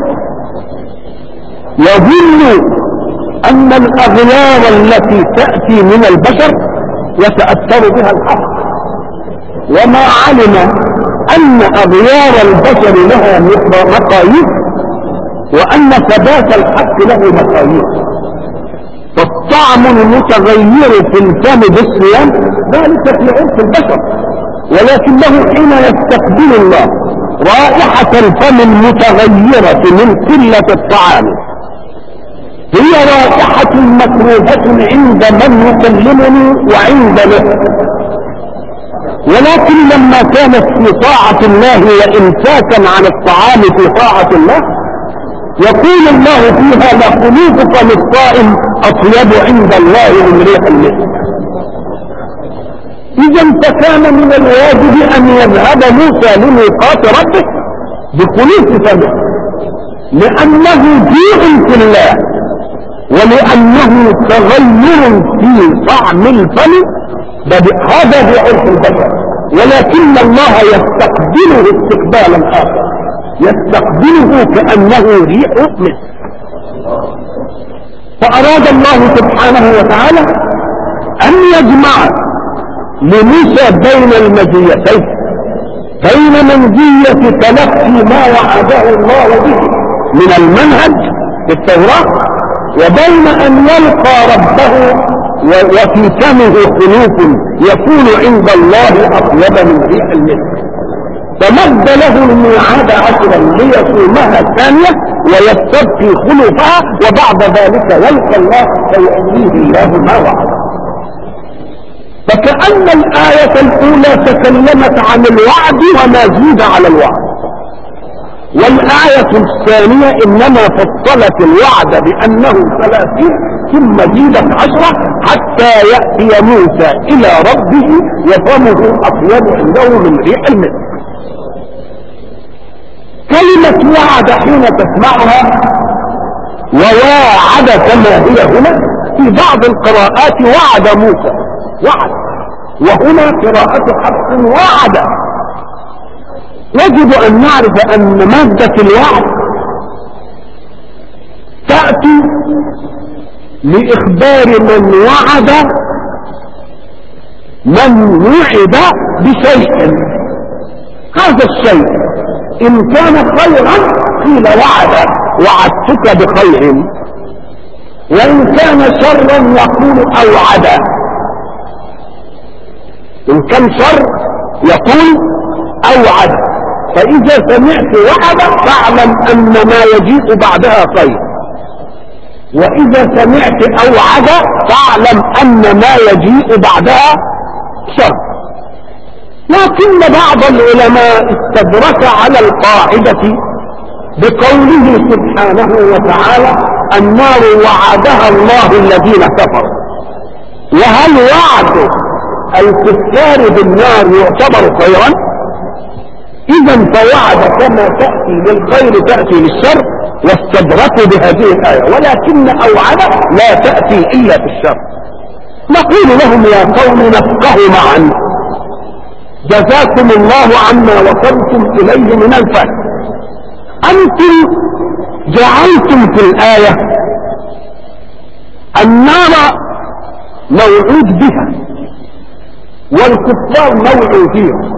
A: يظن أن الأغيار التي تأتي من البشر يتأثر بها الحق وما علم أن أغيار البشر لها مقاييس وأن ثبات الحق له مقاييس فالطعم المتغير في الفم بالصيام ذلك في عرف البشر ولكنه حين يستقبل الله رائحة الفم المتغيرة من قلة الطعام هي رائحة مكروهة عند من يكلمني وعند له ولكن لما كانت في طاعة الله وإمساكا عن الطعام في طاعة الله يقول الله فيها لخلوقك للصائم أطيب عند الله من ريح المسك إذا فكان من الواجب أن يذهب موسى لميقات ربه بخلوق فمه لأنه جيع في الله ولأنه تغير في طعم الفم هذا هو عرف البشر ولكن الله يستقبله استقبالا آخر يستقبله كأنه ريح مسك فأراد الله سبحانه وتعالى أن يجمع لموسى بين المزيتين بين منزية تلقي ما وعده الله به من المنهج في التوراة وبين أن يلقى ربه وفي فمه خلوق يكون عند الله أطيب من ريح المسك فمد له الميعاد عشرا ليصومها الثانية ويستبقي خلفها وبعد ذلك يلقى الله فيعطيه الله ما وعده فكأن الآية الأولى تكلمت عن الوعد وما زيد على الوعد والآية الثانية إنما فصلت الوعد بأنه ثلاثين ثم زيدت عشرة حتى يأتي موسى إلى ربه وفمه أطيب عنده من ريح المسك كلمة وعد حين تسمعها وواعد كما هي هنا في بعض القراءات وعد موسى وعد وهنا قراءة حق وعد يجب أن نعرف أن مادة الوعد تأتي لإخبار من وعد من وعد بشيء هذا الشيء إن كان خيرا قيل وعد وعدتك بخير وإن كان شرا يقول أوعد إن كان شر يقول أوعد فإذا سمعت وعد فاعلم أن ما يجيء بعدها خير وإذا سمعت أوعد فاعلم أن ما يجيء بعدها شر لكن بعض العلماء استدرك على القاعدة بقوله سبحانه وتعالى النار وعدها الله الذين كفروا وهل وعد الكفار بالنار يعتبر خيرا اذا فوعد كما تأتي للخير تأتي للشر واستدركوا بهذه الآية ولكن أوعد لا تأتي إلا في الشر نقول لهم يا قوم نفقه معا جزاكم الله عما وصلتم إليه من الفهم أنتم جعلتم في الآية النار موعود بها والكفار موعودين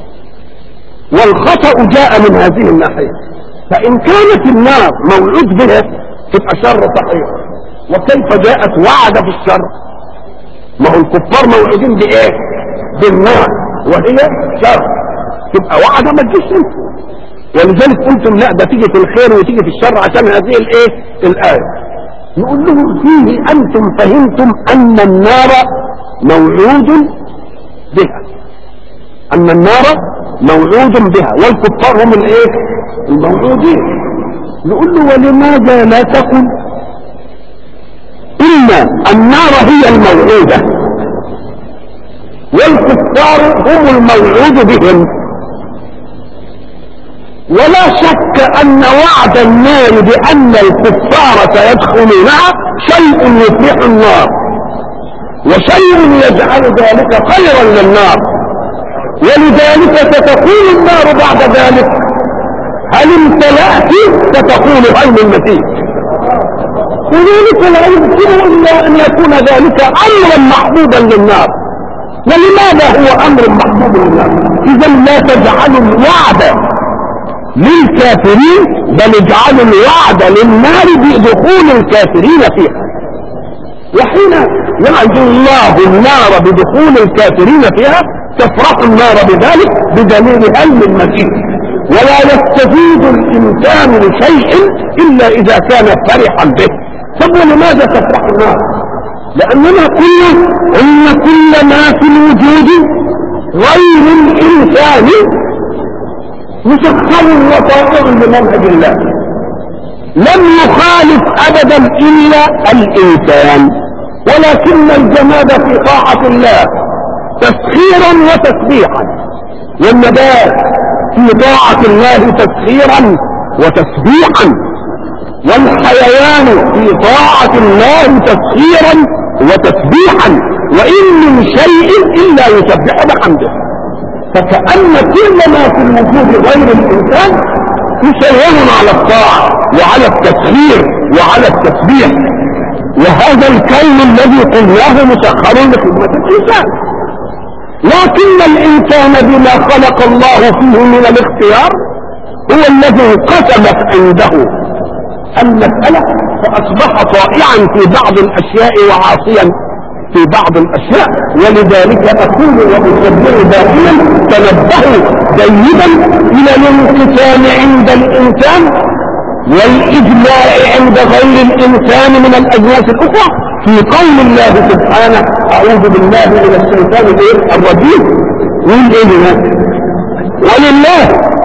A: والخطأ جاء من هذه الناحية فإن كانت النار موعود بها تبقى شر صحيح وكيف جاءت وعد في الشر ما هو الكفار موعودين بإيه بالنار وهي شر تبقى وعد ما تجيش انت ولذلك قلتم لا ده تيجي في الخير وتيجي في الشر عشان هذه الايه الايه نقول لهم فيه انتم فهمتم ان النار موعود بها أن النار موعود بها والكفار هم الايه الموعودين نقول له ولماذا لا تقل إن النار هي الموعودة والكفار هم الموعود بهم ولا شك أن وعد النار بأن الكفار سيدخلونها شيء يفلح النار وشيء يجعل ذلك خيرا للنار ولذلك ستقول النار بعد ذلك هل امتلأت ستقول هل من مزيد وذلك لا يمكن الا ان يكون ذلك امرا محبوبا للنار ولماذا هو امر محبوب للنار اذا لا تجعلوا الوعد للكافرين بل اجعلوا الوعد للنار بدخول الكافرين فيها وحين يعد الله النار بدخول الكافرين فيها تفرح النار بذلك بدليل هل من مزيد ولا يستفيد الانسان لشيء الا اذا كان فرحا به طب ولماذا تفرح النار لاننا قلنا ان كل ما في الوجود غير الانسان مسخر وطائر لمنهج الله لم يخالف ابدا الا الانسان ولكن الجماد في طاعه الله تسخيرا وتسبيحا والنبات في طاعة الله تسخيرا وتسبيحا والحيوان في طاعة الله تسخيرا وتسبيحا وإن من شيء إلا يسبح بحمده فكأن كل ما في الوجود غير الإنسان يسير على الطاعة وعلى التسخير وعلى التسبيح وهذا الكون الذي قلناه مسخر لخدمة الإنسان لكن الإنسان بما خلق الله فيه من الاختيار هو الذي انقسمت عنده المسألة فأصبح طائعا في بعض الأشياء وعاصيا في بعض الأشياء ولذلك أقول وأصبر دائما تنبهوا جيدا إلى الانقسام عند الإنسان والإجماع عند غير الإنسان من الأجناس الأخرى في قول الله سبحانه أعوذ بالله من الشيطان الرجيم من إيه ولله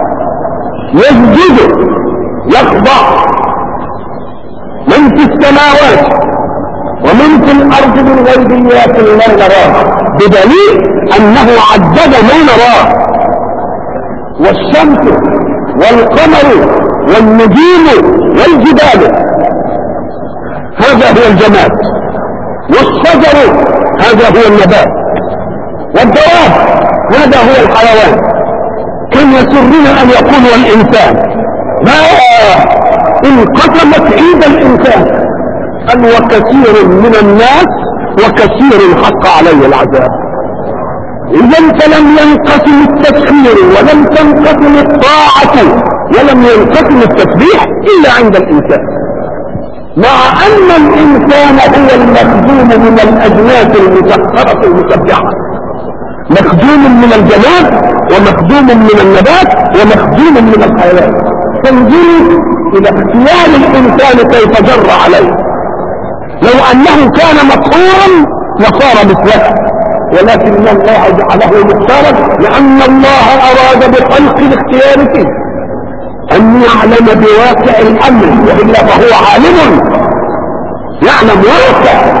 A: يسجد يخضع من في السماوات ومن في الأرض من غيبيات لا نراه بدليل أنه عدد ما نراه والشمس والقمر والنجوم والجبال هذا هو الجماد والشجر هذا هو النبات والدواب هذا هو الحيوان كان يسرنا ان يكون الانسان لا انقسمت عيد الانسان قال وكثير من الناس وكثير حق عليه العذاب اذا فلم ينقسم التسخير ولم تنقسم الطاعه ولم ينقسم التسبيح الا عند الانسان مع ان الانسان هو المخدوم من الاجناس المسخرة المسبحة مخدوم من الجماد ومخدوم من النبات ومخدوم من الحيوان تنظروا الى اختيار الانسان كيف جر عليه لو انه كان مقهورا لصار مثله ولكن الله جعله مختارا لان الله اراد بخلق الاختيار فيه ان يعلم بواقع الامر والا فهو عالم يعلم واقع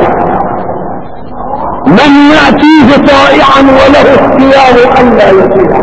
A: من ياتيه طائعا وله اختيار ان لا يطيع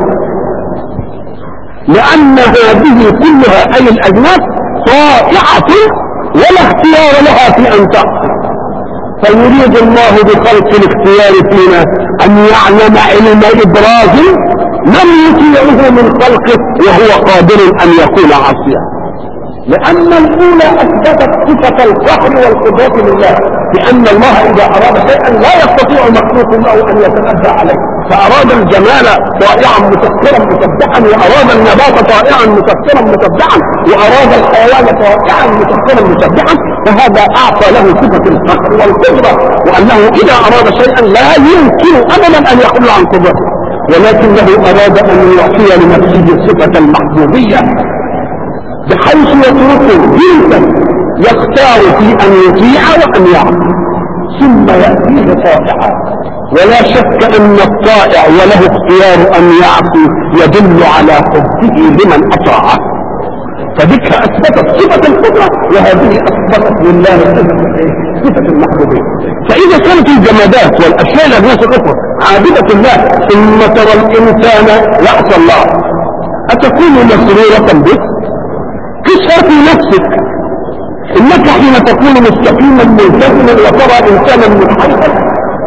A: لان هذه كلها اي الاجناس طائعه ولا اختيار لها في ان تعصي فيريد الله بخلق الاختيار فينا ان يعلم علم ابراز من يطيعه من خلقه وهو قادر ان يكون عاصيا لان الاولى اثبتت صفه القهر والقدره لله لان الله اذا اراد شيئا لا يستطيع مخلوق له ان يتنبا عليه فاراد الجمال طائعا مسكرا مسبحا واراد النبات طائعا مسكرا مسبحا واراد الحيوان طائعا مسكرا مسبحا فهذا اعطى له صفه القهر والقدره وانه اذا اراد شيئا لا يمكن ابدا ان يقول عن قدرته ولكنه اراد ان يعطي لنفسه صفه المحبوبيه بحيث يتركه جنسا يختار في ان يطيع وان يعصي ثم ياتيه طائعا ولا شك ان الطائع وله اختيار ان يعصي يدل على حبه لمن اطاعه فذكر اثبتت صفه القدره وهذه اثبتت لله صفه المحبوبيه فاذا كانت الجمادات والاشياء الاجناس الاخرى عابده الله ثم ترى الانسان يعصى الله اتكون مسروره به كسر في نفسك انك حين تكون مستقيما ملتزما وترى انسانا منحرفا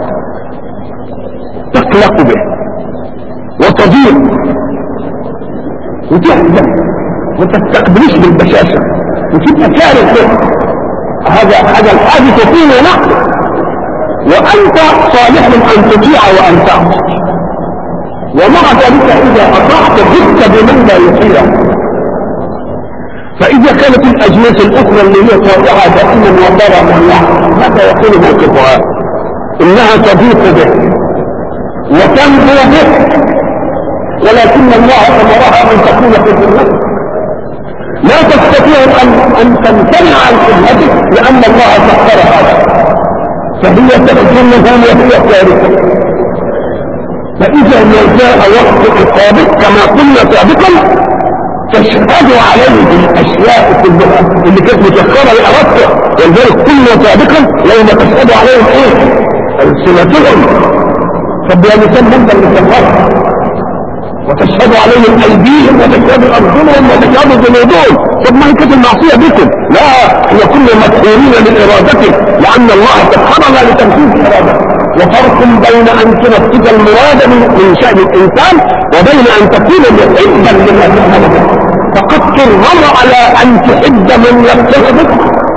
A: تقلق به وتضيق وتحزن وتستقبلش بالبشاشة وتبقى كاره به هذا هذا الحادث فينا نحن وانت صالح ان تطيع وان تعصي ومع ذلك اذا اطعت جئت بمن لا يطيع فاذا كانت الاجناس الاخرى اللي هي طائعه دائما وترى من يعصي ماذا يكون موقفها انها تضيق به وتنبو به ولكن الله امرها ان تكون في ذمته لا تستطيع ان ان تمتنع عن خدمته لان الله سخر هذا فهي تخدمه وهي كارثه فاذا ما جاء وقت عقابك كما قلنا سابقا تشهد عليه بالاشياء كلها اللي كانت مسخره لارادته ولذلك قلنا سابقا يوم تشهد عليهم ايه؟ السنتهم طب يا لسان انت اللي سخرها وتشهد عليهم ايديهم وتشهد ارجلهم وتشهد جنودهم طب ما هي كانت المعصيه بكم لا هي كنا مدحورين من ارادته لان الله سخرنا لتنفيذ ارادته وفرق بين ان تنفذ المراد من شان الانسان وبين ان تكون محبا لما تفعله فقد ترغم على ان تحب من يتخذك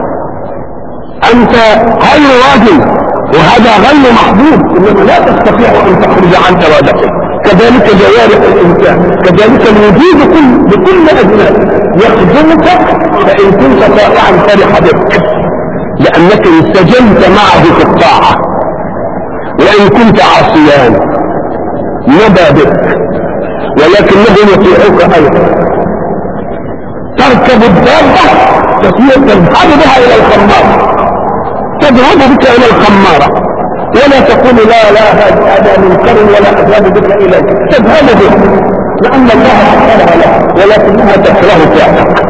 A: انت غير راجل وهذا غير محبوب انما لا تستطيع ان تخرج عن ارادتك كذلك جوارح الانسان كذلك الوجود كل بكل اجناس يخدمك فان كنت طائعا فرح بك لانك انسجمت معه في الطاعه وان كنت عصيان نبى بك ولكنه يطيعك ايضا تركب الدابه تذهب بها الى الخمار تذهب بك الى الخماره ولا تقول لا لا هذا منكر ولا اذهب بك اليه تذهب به لان الله سخرها له ولكنها تكره فعلك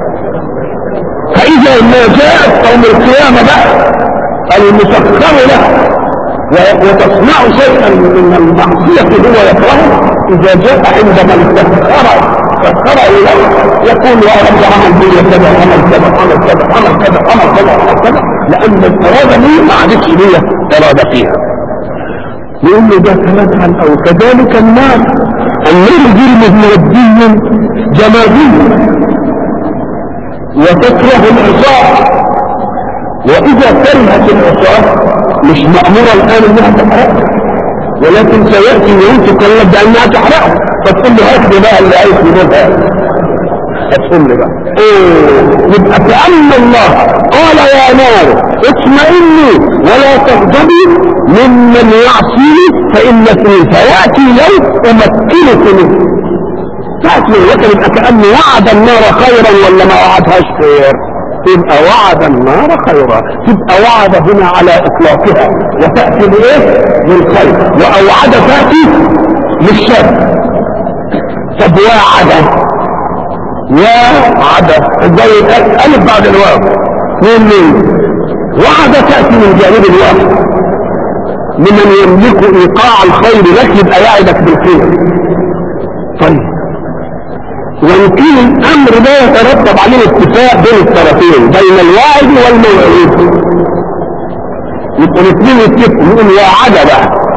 A: فاذا ما جاءت يوم القيامه بقى المسخر له وتصنع شيئا من المعصيه هو يكرهه اذا جاء عند من سخر سخر له يقول يا رب عمل بي كذا عمل كذا عمل كذا عمل كذا عمل كذا عمل كذا لان الاراده دي ما عادتش هي اراده فيها يقول له ده كلام عن او كذلك النار النار جرم مودي جمادي وتكره العصاه واذا كرهت العصاه مش ماموره الان انها تحرقها ولكن سياتي يوم تكلم بانها تحرقها فتقول له هات لي بقى اللي عايز يقولها هتقول لي بقى اوه يبقى كأن الله قال يا نار اطمئني ولا تغضبي ممن يعصيني فإن في فيأتي يوم أمكنك منه تأتي لكن يبقى كأنه وعد النار خيرا ولا ما وعدهاش خير تبقى وعد النار خيرا تبقى وعد هنا على إطلاقها وتأتي لإيه؟ للخير وأوعد تأتي للشر طب وعد وعد زي الف بعد الواو مين مين وعد تأتي من جانب الواو لمن يملك ايقاع الخير لك يبقى يعدك بالخير طيب ويمكن الامر ده يترتب عليه اتفاق بين الطرفين بين الواعد والموعود يبقوا الاثنين يتفقوا يقول وعد بقى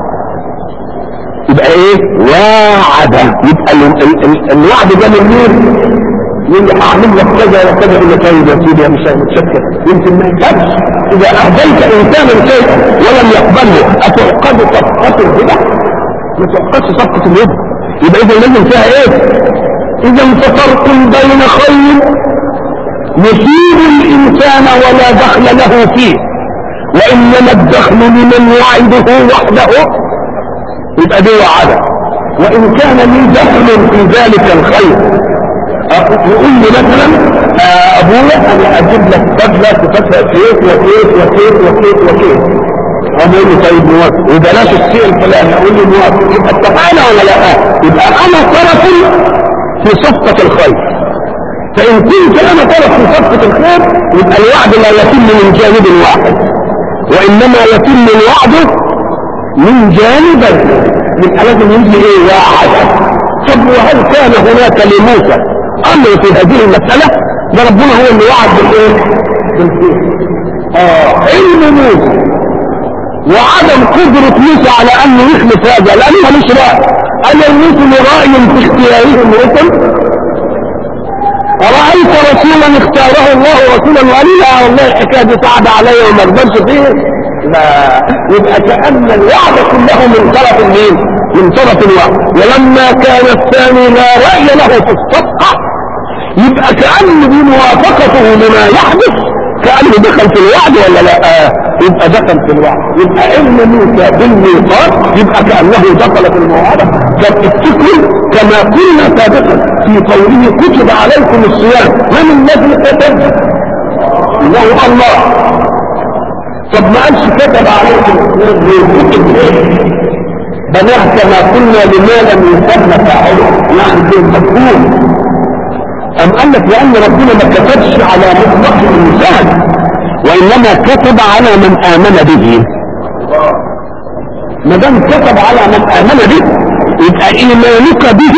A: يبقى ايه وعد يبقى ال ال ال الوعد ده من مين يقول لي هعمل لك كذا وكذا يقول لك طيب يا سيدي يا مش متشكر يمكن ما يكتبش اذا اهديت انسانا شيئا ولم يقبله اتعقد صفقه الهبه ما تعقدش صفقه الهبه يبقى اذا لازم فيها ايه اذا ففرق بين خير يصيب الانسان ولا دخل له فيه وانما الدخل لمن وعده وحده يبقى دي وعده وان كان لي دخل في ذلك الخير يقول لي مثلا ابويا انا اجيب لك بدله تفتح كيف وكيف وكيف وكيف وكيف أنا أقول له طيب موافق وبلاش الشيء الفلاني أقول له موافق يبقى اتفقنا ولا لا؟ يبقى أنا طرف في صفقة الخير فإن كنت أنا طرف في صفقة الخير يبقى الوعد لا يتم من جانب واحد وإنما يتم الوعد من جانبين يبقى لازم يجي إيه واحد طب وهل كان هناك لموسى أمر في هذه المسألة ده ربنا هو اللي وعد بالإيه؟ بالخير آه علم موسى وعدم قدرة موسى على انه يخلف هذا لانه ملوش رأي انا الرسل رأي في اختيارهم رسل أرأيت رسولا اختاره الله رسولا وليلا والله الحكاية دي صعبة عليا وما اقدرش فيه لا يبقى كأن الوعد كله من طرف مين؟ من طرف الوعد ولما كان الثاني لا رأي له في الصفقة يبقى كأن بموافقته لما يحدث كأنه دخل في الوعد ولا لا آه. يبقى دخل في الوعد يبقى علم موسى بالميقات يبقى كأنه دخل في الموعدة فافتكروا كما قلنا سابقا في قوله كتب عليكم الصيام من الذي كتب الله الله طب ما قالش كتب عليكم الصيام كتب بناه كما قلنا لما لم يسمى فاعله يعني في المفهوم أم قال لك لأن ربنا ما كتبش على مطلق الإنسان وإنما كتب على من آمن به ما دام كتب على من آمن به يبقى إيمانك به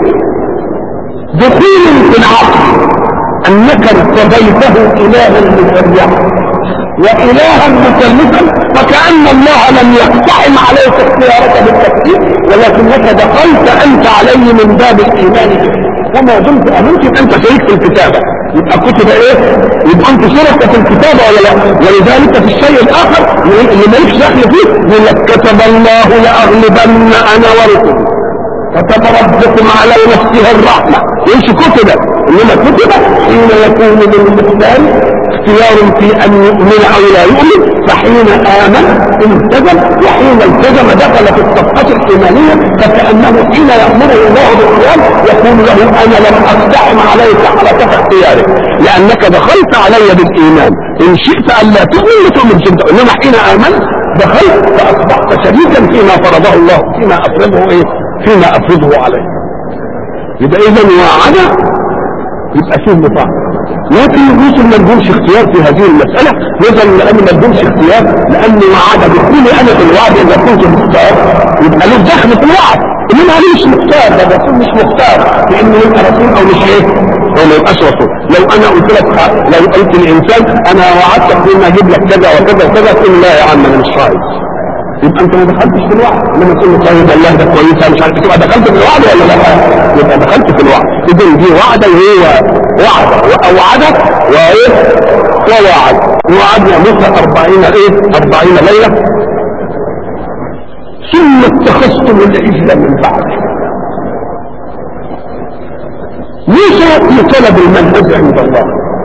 A: دخول في العقل أنك ارتضيته إلها مشرعا وإلها مكلفا فكأن الله لم يقتحم عليك اختيارك بالتكليف ولكنك دخلت أنت عليه من باب الإيمان به وما دمت امنت يبقى انت شريك في الكتابه يبقى كتب ايه يبقى انت شركه في الكتابه ولا لا ولذلك في الشيء الاخر اللي مالكش دخل فيه يقول لك كتب الله لاغلبن انا ورسلي كتب ربكم على نفسه الرحمه ايش كتب انما كتب حين يكون للانسان اختيار في ان يؤمن او لا يؤمن فحين امن التزم وحين التزم دخل في الصفحه الايمانيه فكانه حين يامره الله بالقيام يقول له انا لم اقتحم عليك حركه اختيارك لانك دخلت علي بالايمان ان شئت الا تؤمن لتؤمن شئت انما حين امنت دخلت فاصبحت شريكا فيما فرضه الله فيما افرضه ايه فيما افرضه عليه يبقى اذا وعد يبقى فيه نطاق لكن الرسل ما لهمش اختيار في هذه المسألة نظرا لأن ما لهمش اختيار لأن وعد دخولي أنا في الوعد إذا كنت مختار يبقى له دخل في الوعد إنما أنا مش مختار ده الرسول مش مختار لأنه يبقى رسول أو مش إيه أو ما يبقاش رسول لو أنا قلت لك لو قلت للإنسان أنا وعدتك إن أجيب لك كذا وكذا وكذا تقول لا يا عم أنا مش عايز يبقى انت ما دخلتش في الوعد لما تقول له طيب والله ده كويسه مش عارف تبقى دخلت في الوعد ولا لا يبقى دخلت في الوعد اذا دي وعده وهي وعد ووعد وايه ووعد وعدنا مثل أربعين ايه أربعين ليلة ثم اتخذتم العجل من بعده موسى طلب المنهج عند الله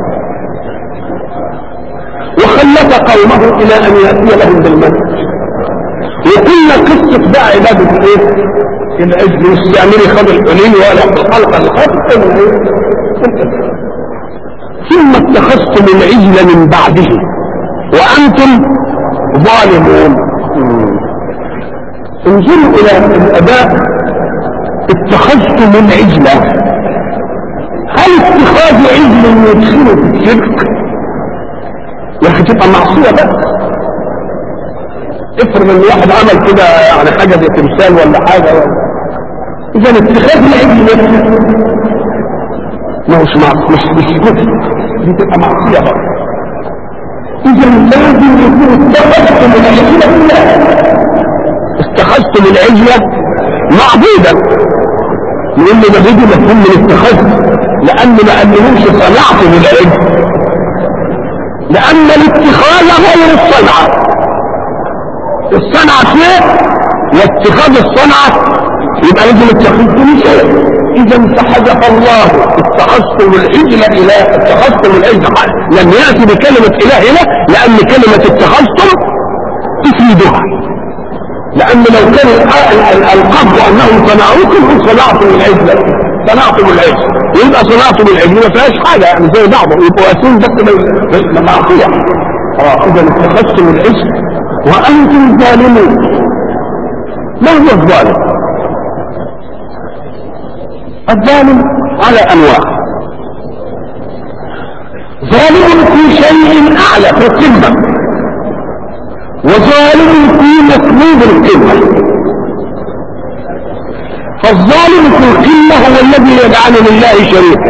A: وخلف قومه الى ان ياتي لهم بالمنهج وكل قصة بقى عبادة ايه العجل واستعملي خد الحليل ولا في الحلقة الخط ثم اتخذتم العجل من بعده وانتم ظالمون انظروا الى الاداء اتخذتم العجل هل اتخاذ عجل يدخله في الشرك يا اخي تبقى معصيه بس افرض ان واحد عمل كده يعني حاجه زي تمثال ولا حاجه اذا اتخاذ العجل نفسه ما هوش مع مش مش كفر دي تبقى معصيه برضه اذا لازم يكون اتخذتم العجل كلها اتخذتم العجل معبودا يقول لي ده بيجي مفهوم من اتخاذ لان ما قالهمش صنعتم العجل لان الاتخاذ غير الصنعه الصنعة شيء واتخاذ الصنعة يبقى لازم اتخذ كل شيء اذا فحذف الله اتخذتم العجل اله اتخذتم العجل لم يأتي بكلمة اله هنا لان كلمة اتخذتم تفيدها لان لو كان القصد انهم صنعوكم هم صنعتم العجل صنعتم العجل يبقى صنعتم العجل ما فيهاش حاجة يعني زي بعضه يبقوا اسون بس معصية اه اذا اتخذتم الاسم وانتم ظالمون ما هو الظالم الظالم على انواع ظالم في شيء اعلى في القمه وظالم في مطلوب القمه فالظالم في القمه هو الذي يجعل لله شريكا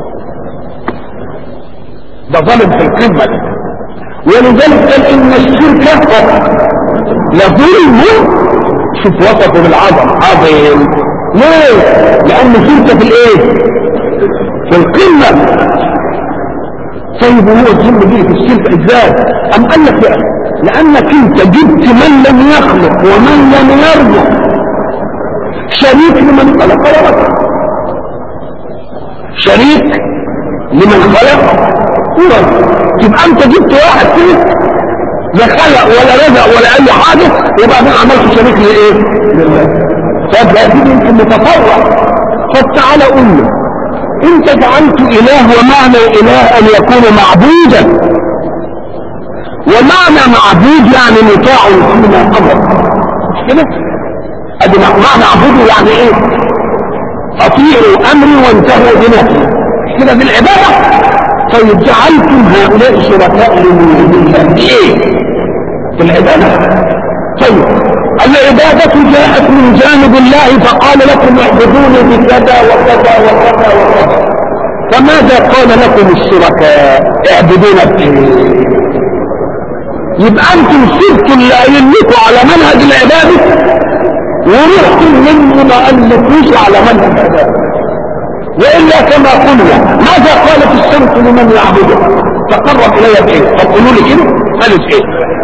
A: ده ظالم في القمه ولذلك قال ان الشرك لظلم شوف وصفه بالعظم عظيم ليه لان شرك في الايه في القمه طيب هو الظلم دي في الشرك ازاي ام قال لك يعني لانك انت جبت من لم يخلق ومن لم يرزق شريك لمن خلق ورزق شريك لمن خلق ورزق تبقى انت جبت واحد كده لا خلق ولا رزق ولا اي حاجه وبعدين عملت شريك لايه لله طب لا دي يمكن متطوع طب تعالى قول له انت جعلت اله ومعنى اله ان يكون معبودا ومعنى معبود يعني مطاع فيما امر مش كده ادي معنى عبوده يعني ايه اطيعوا امري وانتهوا بنفسي مش كده بالعباده طيب جعلتم هؤلاء شركاء لله ايه في العباده طيب العبادة جاءت من جانب الله فقال لكم اعبدوني بكذا وكذا وكذا وكذا فماذا قال لكم الشركاء اعبدون بايه يبقى انتم سرتم لا يملكوا على منهج العبادة ورحتم منه ما قالكوش على منهج العبادة وإلا كما قلنا ماذا قالت الشمس لمن يعبده تقرب إلي بإيه طب قولوا لي كده قالت إيه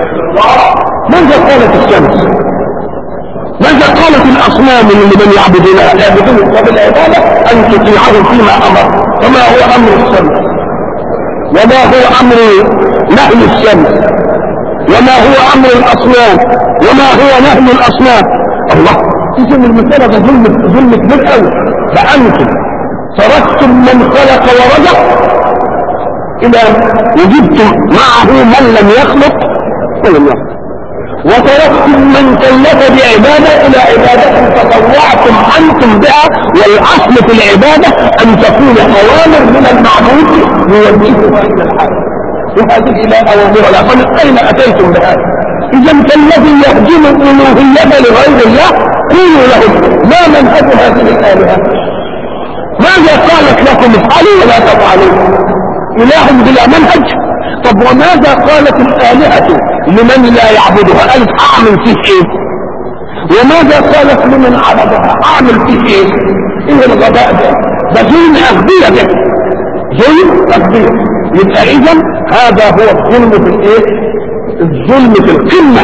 A: ماذا قالت الشمس ماذا قالت الأصنام لمن يعبدونها يعبدون طب العبادة أن تطيعه فيما أمر وما هو أمر الشمس وما هو أمر نهي الشمس وما هو أمر الأصنام وما هو نهي الأصنام الله إذن المسألة ده ظلم ظلم كبير قوي فأنتم تركتم من خلق ورزق إلى وجدتم معه من لم يخلق ولم يخلق وتركتم من كلف بعبادة إلى عبادة تطوعتم أنتم بها والأصل في العبادة أن تكون أوامر من المعبود يوجهها إلى الحق وهذه لا أوامر لا فمن أين أتيتم بهذا إذا فالذي يهجم الألوهية لغير الله قولوا لهم ما منهج هذه الآلهة ماذا قالت لكم افعلوا ولا تفعلوا إله بلا منهج طب وماذا قالت الآلهة لمن لا يعبدها قالت أعمل فيه إيه وماذا قالت لمن عبدها أعمل فيه إيه إيه الغباء ده ده ظلم أغبية ده ظلم أغبية يبقى إذا هذا هو الظلم في الإيه الظلم في القمة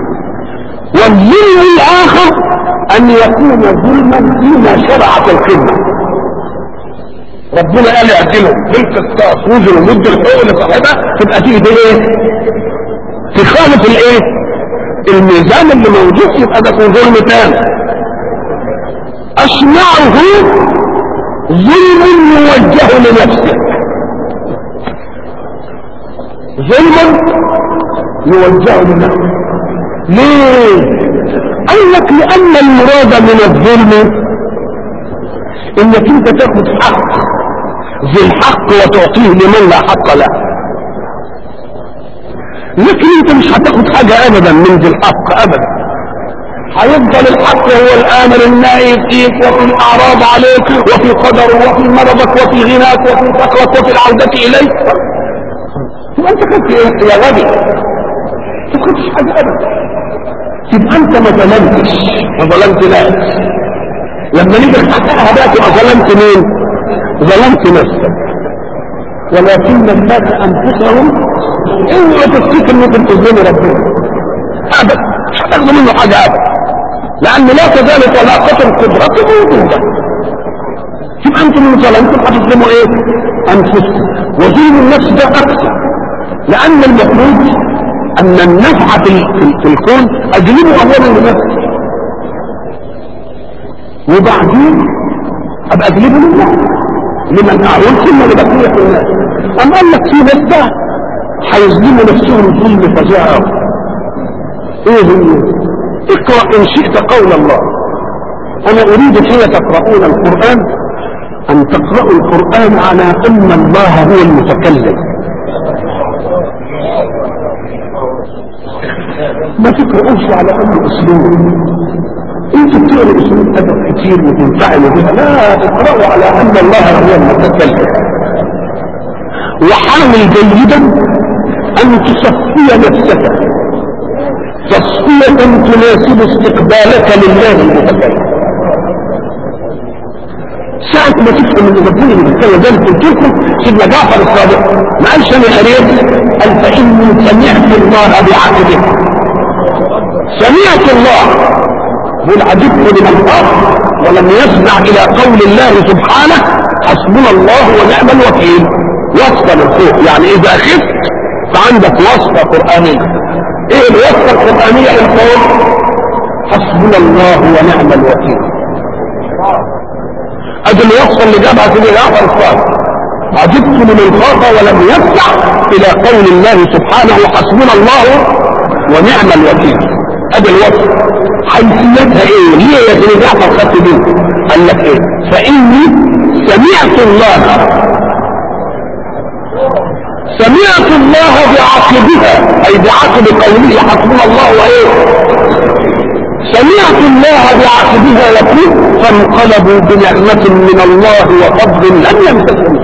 A: والظلم الآخر أن يكون ظلما فيما شرعت القمة ربنا قال اعدلوا بالقسطاس وزن ومد الحقوق لصاحبها تبقى تيجي دي ايه تخالف الايه الميزان اللي موجود يبقى ده في ظلم تاني اشنعه ظلم يوجه لنفسه ظلم يوجه لنفسه ليه قال لك لان المراد من الظلم انك انت تاخد حق ذي الحق وتعطيه لمن لا حق له لكن انت مش هتاخد حاجة ابدا من ذي الحق ابدا هيفضل الحق هو الامر النهي فيك وفي الاعراض عليك وفي قدر وفي مرضك وفي غناك وفي فقرك وفي العودة اليك تبقى انت خدت ايه يا غبي ما خدتش حاجة ابدا تبقى انت ما ظلمتش ما ظلمت ناس لما نيجي نحققها بقى تبقى ظلمت مين ظلمت نفسك ولكن الناس انفسهم اوعى تفتكر انكم تظلموا ربنا ابدا مش هتاخدوا منه حاجه ابدا لان لا تزال طلاقه القدره موجوده يبقى انتم من ظلمتم هتظلموا ايه انفسكم وظلم النفس ده اكثر لان المفروض ان النفع في, في الكون اجلبه اولا لنفسي وبعدين ابقى اجلبه لله لمن اعول ثم لبقية الناس ام قال لك في ناس بقى هيظلموا نفسهم ظلم فظيع ايه هو اقرأ ان شئت قول الله انا اريد حين تقرؤون القرآن ان تقرأوا القرآن على ان الله هو المتكلم ما تقرأوش على انه اسلوب انت بتقرأ اسلوب ادب كتير وتنفعلوا بها لا تقرأوا على ان الله هو المتكلم وحاول جيدا ان تصفي نفسك تصفية تناسب استقبالك لله المتكلم ساعة ما تفهم ان ربنا اللي بيتكلم ده قلت لكم سيدنا جعفر الصادق ما قالش انا قريت قال فاني سمعت الله بعقله سمعت الله قل عجبت لمن خاف ولم يسمع الى قول الله سبحانه حسبنا الله ونعم الوكيل وصفه للخوف يعني اذا خفت فعندك وصفه قرانيه ايه الوصفه القرانيه للخوف حسبنا الله ونعم الوكيل ادي الوصفه اللي جابها سيدنا جعفر الصادق عجبت لمن خاف ولم يسمع الى قول الله سبحانه حسبنا الله ونعم الوكيل ادي الوصف حيثيتها ايه ليه يا سيدي جعفر خدت دي قال لك ايه فاني سمعت الله سمعت الله بعقبها اي بعقب قوله حسبنا الله وايه سمعت الله بعقبها يقول فانقلبوا بنعمة من الله وفضل لم يمسسهم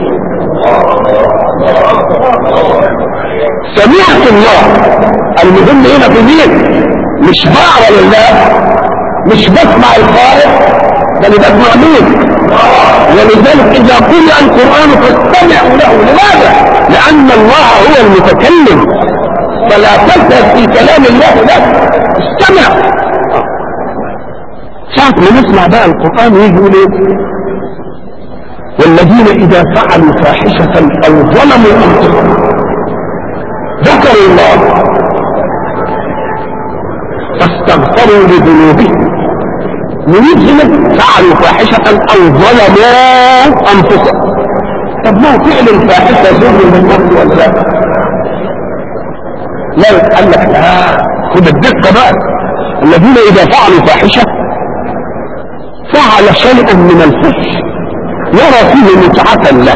A: سمعت الله المهم هنا في مين مش بقرا لله مش بسمع الخالق ده اللي بسمع مين ولذلك اذا قرئ القران فاستمعوا له لماذا لان الله هو المتكلم فلا تلتفت في كلام الله لا استمع ساعة ما نسمع بقى القرآن يجي يقول ايه والذين إذا فعلوا فاحشة أو ظلموا أنفسهم ذكروا الله فاستغفروا لذنوبهم نريد هنا فعلوا فاحشة أو ظلموا أنفسهم طب ما هو فعل الفاحشة ظلم من نفسه ولا لا؟ لا قال لك لا خد الدقة بقى الذين إذا فعلوا فاحشة فعل شيئا من الفحش يرى فيه متعة له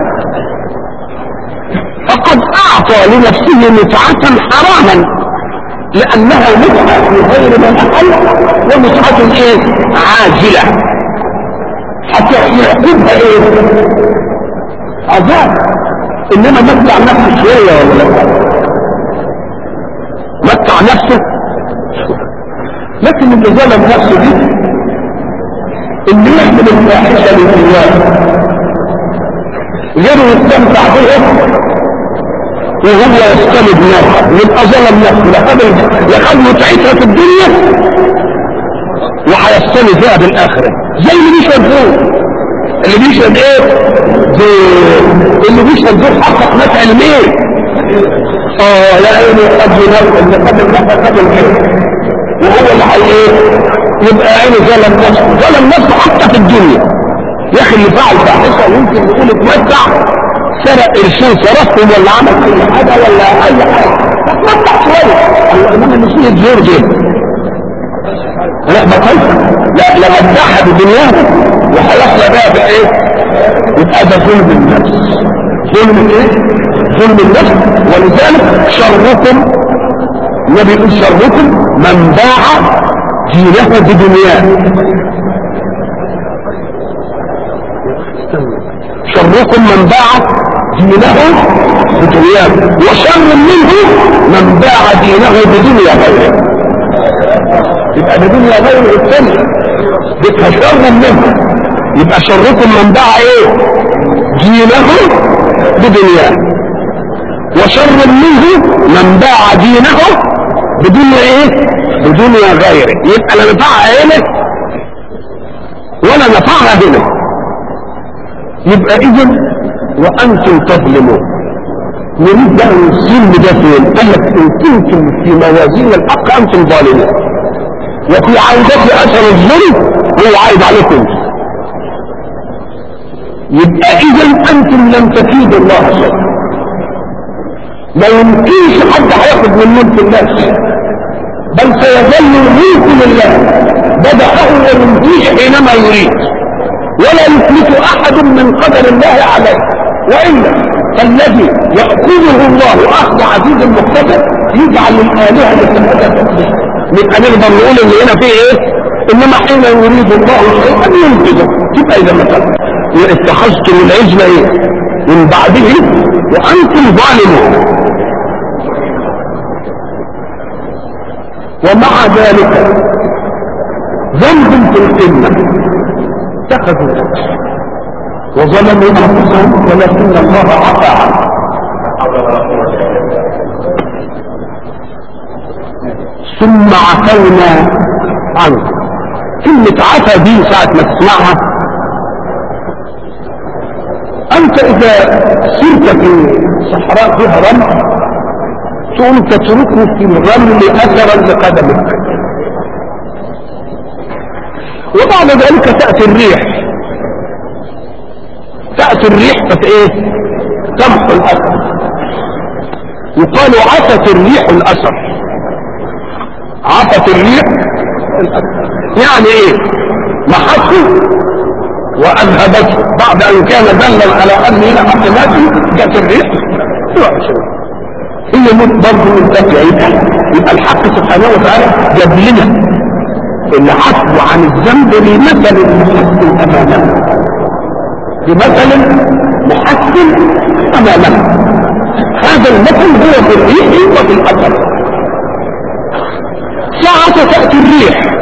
A: فقد أعطى لنفسه متعة حراما لأنها متعة في غير ما أحل ومتعة إيه؟ عاجلة حتى يعقبها إيه؟ عذاب إنما متع نفسه شوية ولا لا؟ متع نفسه لكن اللي ظلم نفسه دي اللي يحمل الفاحشة للرياء غيره يستمتع بها وهو يستند نفسه يبقى ظلم نفسه لا قبل متعتها في الدنيا وهيستند فيها بالاخره زي اللي بيشرب زور اللي بيشرب ايه؟ زور اللي بيشرب زور حقق نفع الميل اه يا عيني قد نفع اللي قد النفع قد الخير وهو اللي حي ايه؟ يبقى عيني ظلم نفسه ظلم نفسه حتى في الدنيا يا اخي اللي فعل فاحشه يمكن يقول اتمتع سرق قرشين صرفهم ولا عمل اي حاجه ولا اي حاجه اتمتع شويه انما نسيت زور دي لا ما كيف لا لا مدحها بدنياها وخلصنا بقى بايه يبقى ده ظلم النفس ظلم ايه ظلم النفس ولذلك شركم النبي يقول شركم من باع دينه بدنياه شركم من باع دينه بدنياه وشر منه من باع دينه بدنيا غيره يبقى بدنيا غيره الثانية يبقى شر منه يبقى شركم من باع ايه دينه بدنياه وشر منه من باع دينه بدنيا ايه بدنيا غيره يبقى لا نفعها هنا ولا نفعها هنا يبقى اذا وانتم تظلمون نريد بقى الظلم ده فين قال لك ان كنتم في موازين الحق انتم ظالمون وفي عودة اثر الظلم هو عائد عليكم يبقى اذا انتم لم تفيدوا الله شيئا ما يمكنش حد هياخد من ملك الناس بل سيظل الملك لله بدأه ويمكنش حينما يريد ولا يفلت احد من قدر الله عليه والا فالذي ياخذه الله اخذ عزيز مقتدر يجعل الالهه لتبقى من نقدر نقول ان هنا في ايه انما حين يريد الله شيئا ينفذه تبقى اذا مثلا اتخذتم العجل ايه من بعده وانتم ظالمون ومع ذلك ذنب في القمه اتخذوا وظلموا انفسهم ولكن الله عفى عنهم ثم عفونا عنه كلمة عفا دي ساعة ما تسمعها أنت إذا سرت في صحراء فيها رمل تقوم تتركه في الرمل أثرا لقدمك وبعد ذلك تأتي الريح تأتي الريح فت ايه تمحو الأثر يقال عفت الريح الأثر عفت الريح الأثر يعني ايه محته واذهبته بعد ان كان دلا على ان هنا حسناته جت الريح هي موت برضه من ذات يبقى الحق سبحانه وتعالى جاب لنا العفو عن الذنب لمثل محسن امامنا بمثل محسن امامنا هذا المثل هو في الريح وفي الاثر ساعة تأتي الريح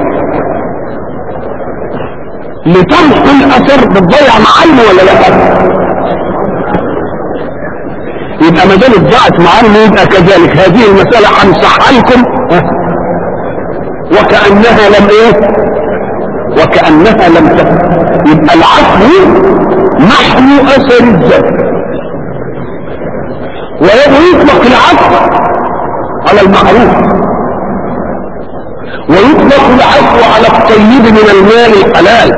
A: لتمحو الاثر بتضيع معلم ولا لا يبقى ما دام ضاعت معلم يبقى كذلك هذه المسألة هنصحها لكم وكأنها لم ايه وكأنها لم تكن يبقى العفو محو اثر الذنب ويطلق العفو على المعروف ويطلق العفو على الطيب من المال الحلال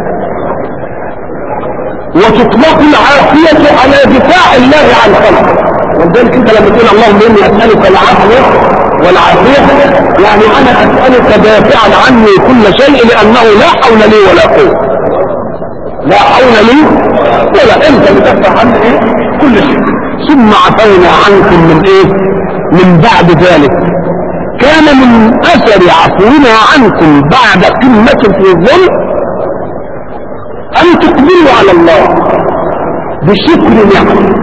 A: وتطلق العافية على دفاع الله عن خلقه ولذلك انت لما تقول اللهم اني اسألك العفو والعافية يعني انا اسألك دافعا عني كل شيء لانه لا حول لي ولا قوة لا حول لي ولا انت بتدفع عني ايه كل شيء ثم عفونا عنكم من ايه من بعد ذلك كان من اثر عفونا عنكم بعد قمة في الظلم ان تقبلوا على الله بشكر نعمه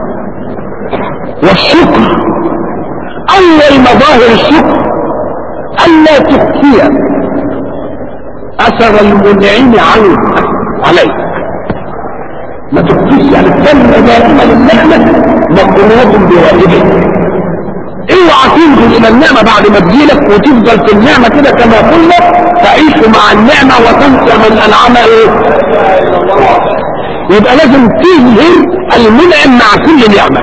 A: والشكر اول مظاهر الشكر الا تخفي اثر المنعم عنك عليك ما تخفيش يعني الذنب دائما النعمه مقرونة بواجبه اوعى تنزل الى النعمة بعد ما تجيلك وتفضل في النعمة كده كما قلنا تعيش مع النعمة وتنسى من انعم ايه يبقى لازم تظهر المنعم مع كل نعمة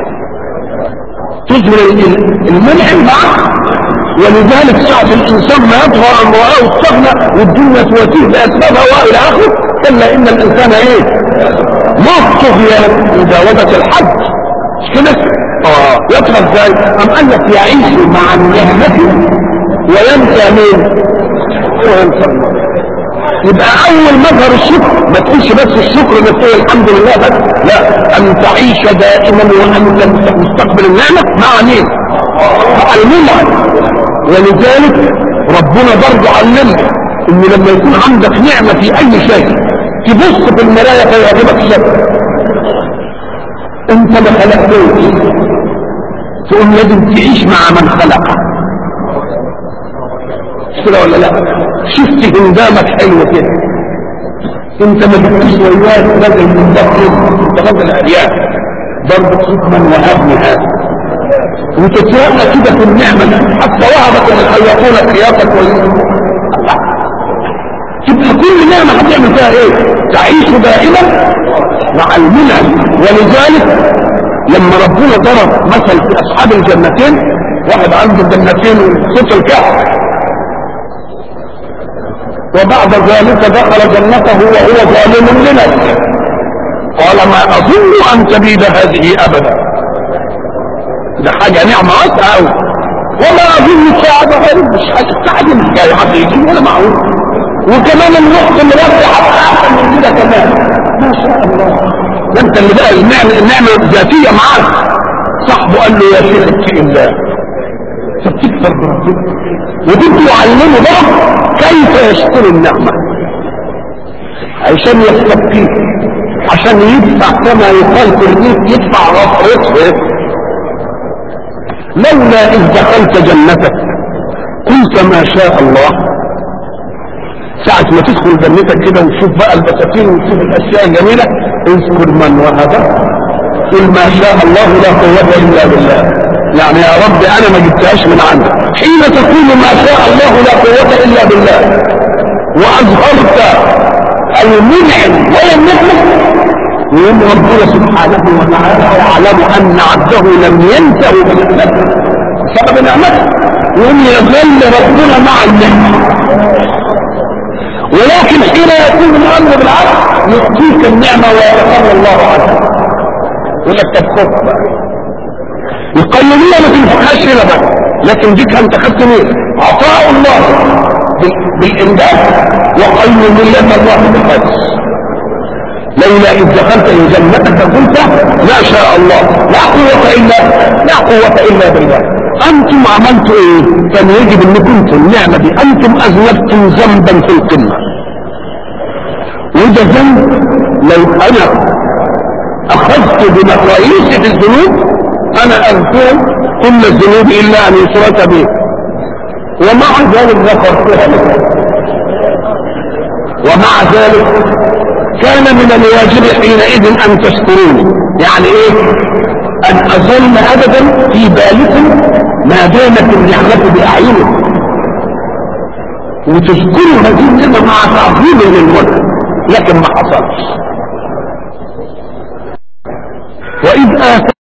A: تظهر المنعم معه ولذلك ساعة الانسان ما يطغى عن رآه استغنى والدنيا تواتيه باسبابها والى اخره الا ان الانسان ايه ما طغي مجاوزة الحد مش كده اه يطغى ازاي ام قال لك يعيش مع النعمة وينسى مين وينسى الله يبقى اول مظهر الشكر ما تقولش بس الشكر انك تقول الحمد لله بس لا ان تعيش دائما وانت مستقبل النعمة مع مين مع المنعم ولذلك ربنا برضه علمنا ان لما يكون عندك نعمة في اي شيء تبص في المراية فيعجبك شكل انت ما خلقتوش تقوم لازم تعيش مع من خلقك كده ولا لا شفت هندامك حلو كده انت ما جبتش وياك راجل من ضهر انت راجل عريان ضربة حكما وهبني هذا وتترقى كده في النعمة حتى وهبك ان خيطون خياطك ويوم تبقى كل نعمة هتعمل فيها ايه تعيش دائما مع المنعم ولذلك لما ربنا ضرب مثل في اصحاب الجنتين واحد عنده جنتين وصوت الكهف وبعد ذلك دخل جنته وهو ظالم لنفسه قال ما اظن ان تبيد هذه ابدا ده حاجه نعمه واسعه قوي وما اظن ساعه غير مش الساعه دي مش جايه حد يجي ولا معقول وكمان النص اللي ودي حتى احسن من كده كمان ما شاء الله ده انت اللي بقى النعمه النعمه الذاتيه معاك صاحبه قال له يا شيخ اتق الله فبتكفر بربنا وبده يعلمه بقى كيف يشكر النعمه عشان يستبقيه عشان يدفع كما يقال في الريف يدفع غفرته لولا اذ دخلت جنتك قلت ما شاء الله ساعة ما تدخل جنتك كده وتشوف بقى البساتين وتشوف الاشياء الجميلة اذكر من وهب قل ما شاء الله لا قوة الا بالله يعني يا رب انا ما جبتهاش من عندك حين تقول ما شاء الله لا قوة الا بالله واظهرت المنعم ولا النعمة ويوم ربنا سبحانه وتعالى يعلم ان عبده لم ينته بنعمته بسبب نعمته وان يظل ربنا مع النعمة ولكن حين يكون الامر بالعكس يعطيك النعمة ويتقبل الله عنها يقول لك طب خذ بقى القيومية ما تنفعهاش هنا بقى لكن ديك انت خدت مين عطاء الله بال- بالامداد وقيومية الله بالحدث لولا إذ دخلت جنتك قلت ما شاء الله لا قوة إلا لا قوة إلا بالله أنتم عملتوا إيه؟ كان يجب أن كنتم النعمة دي أنتم أذنبتم ذنبا في القمة وده ذنب لو أنا أخذت بمقاييس في الذنوب أنا أغفر كل الذنوب إلا أن يشرك به ومع ذلك غفرتها لك ومع ذلك كان من الواجب حينئذ ان تشكروني يعني ايه ان اظل ابدا في بالكم ما دامت النعمة باعينكم وتذكروا هذه النعمة مع تعظيم للملك لكن ما حصلش واذ آتى